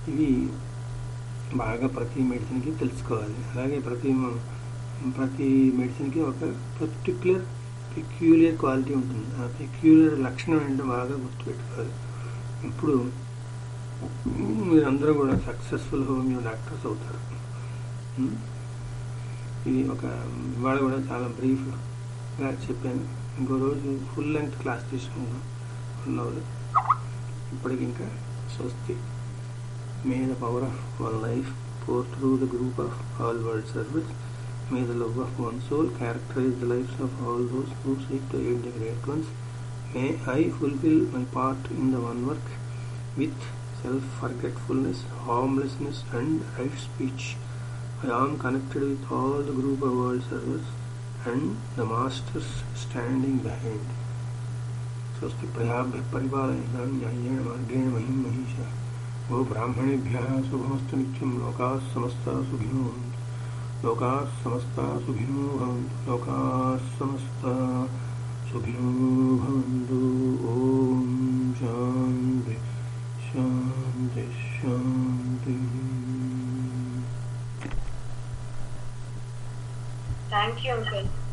ఇవి బాగా ప్రతి మెడిసిన్కి తెలుసుకోవాలి అలాగే ప్రతి మ- ప్రతి మెడిసిన్కి ఒక పర్టిక్యులర్ పెక్యూలియర్ క్వాలిటీ ఉంటుంది ఆ పెక్యూలియర్ లక్షణం ఏంటో బాగా గుర్తుపెట్టుకోవాలి ఇప్పుడు మీరందరూ కూడా సక్సెస్ఫుల్ హోమియో డాక్టర్స్ అవుతారు ఉం? ఇది ఒక ఇవాళ కూడా చాలా బ్రీఫ్గా చెప్పాను ఇంకో రోజు ఫుల్ లెంగ్త్ క్లాస్ తీసుకుందాం వన్ అవర్ ఇప్పటికి ఇంకా స్వస్తి may the power of one life pour through the group of all world service may the love of one soul characterize the lives of all those who seek to aid the great ones may I fulfil my part in the one work with self-forgetfulness, harmlessness, and right speech. I am connected with all the group of world servers and the masters standing behind. स्वस्ति प्रजाभ्य परिपालयन्तां न्याय्येन मार्गेण महिं महिषा गो ब्राह्मणेभ्यः शुभमस्तु नित्यं लोकाः समस्ताः सुखिनो भवन्तु लोकाः समस्ताः सुखिनो भवन्तु लोकाः समस्ताः सुखिनो भवन्तु ॐ शान्ति शान्ति शान्ति Thank you, Uncle.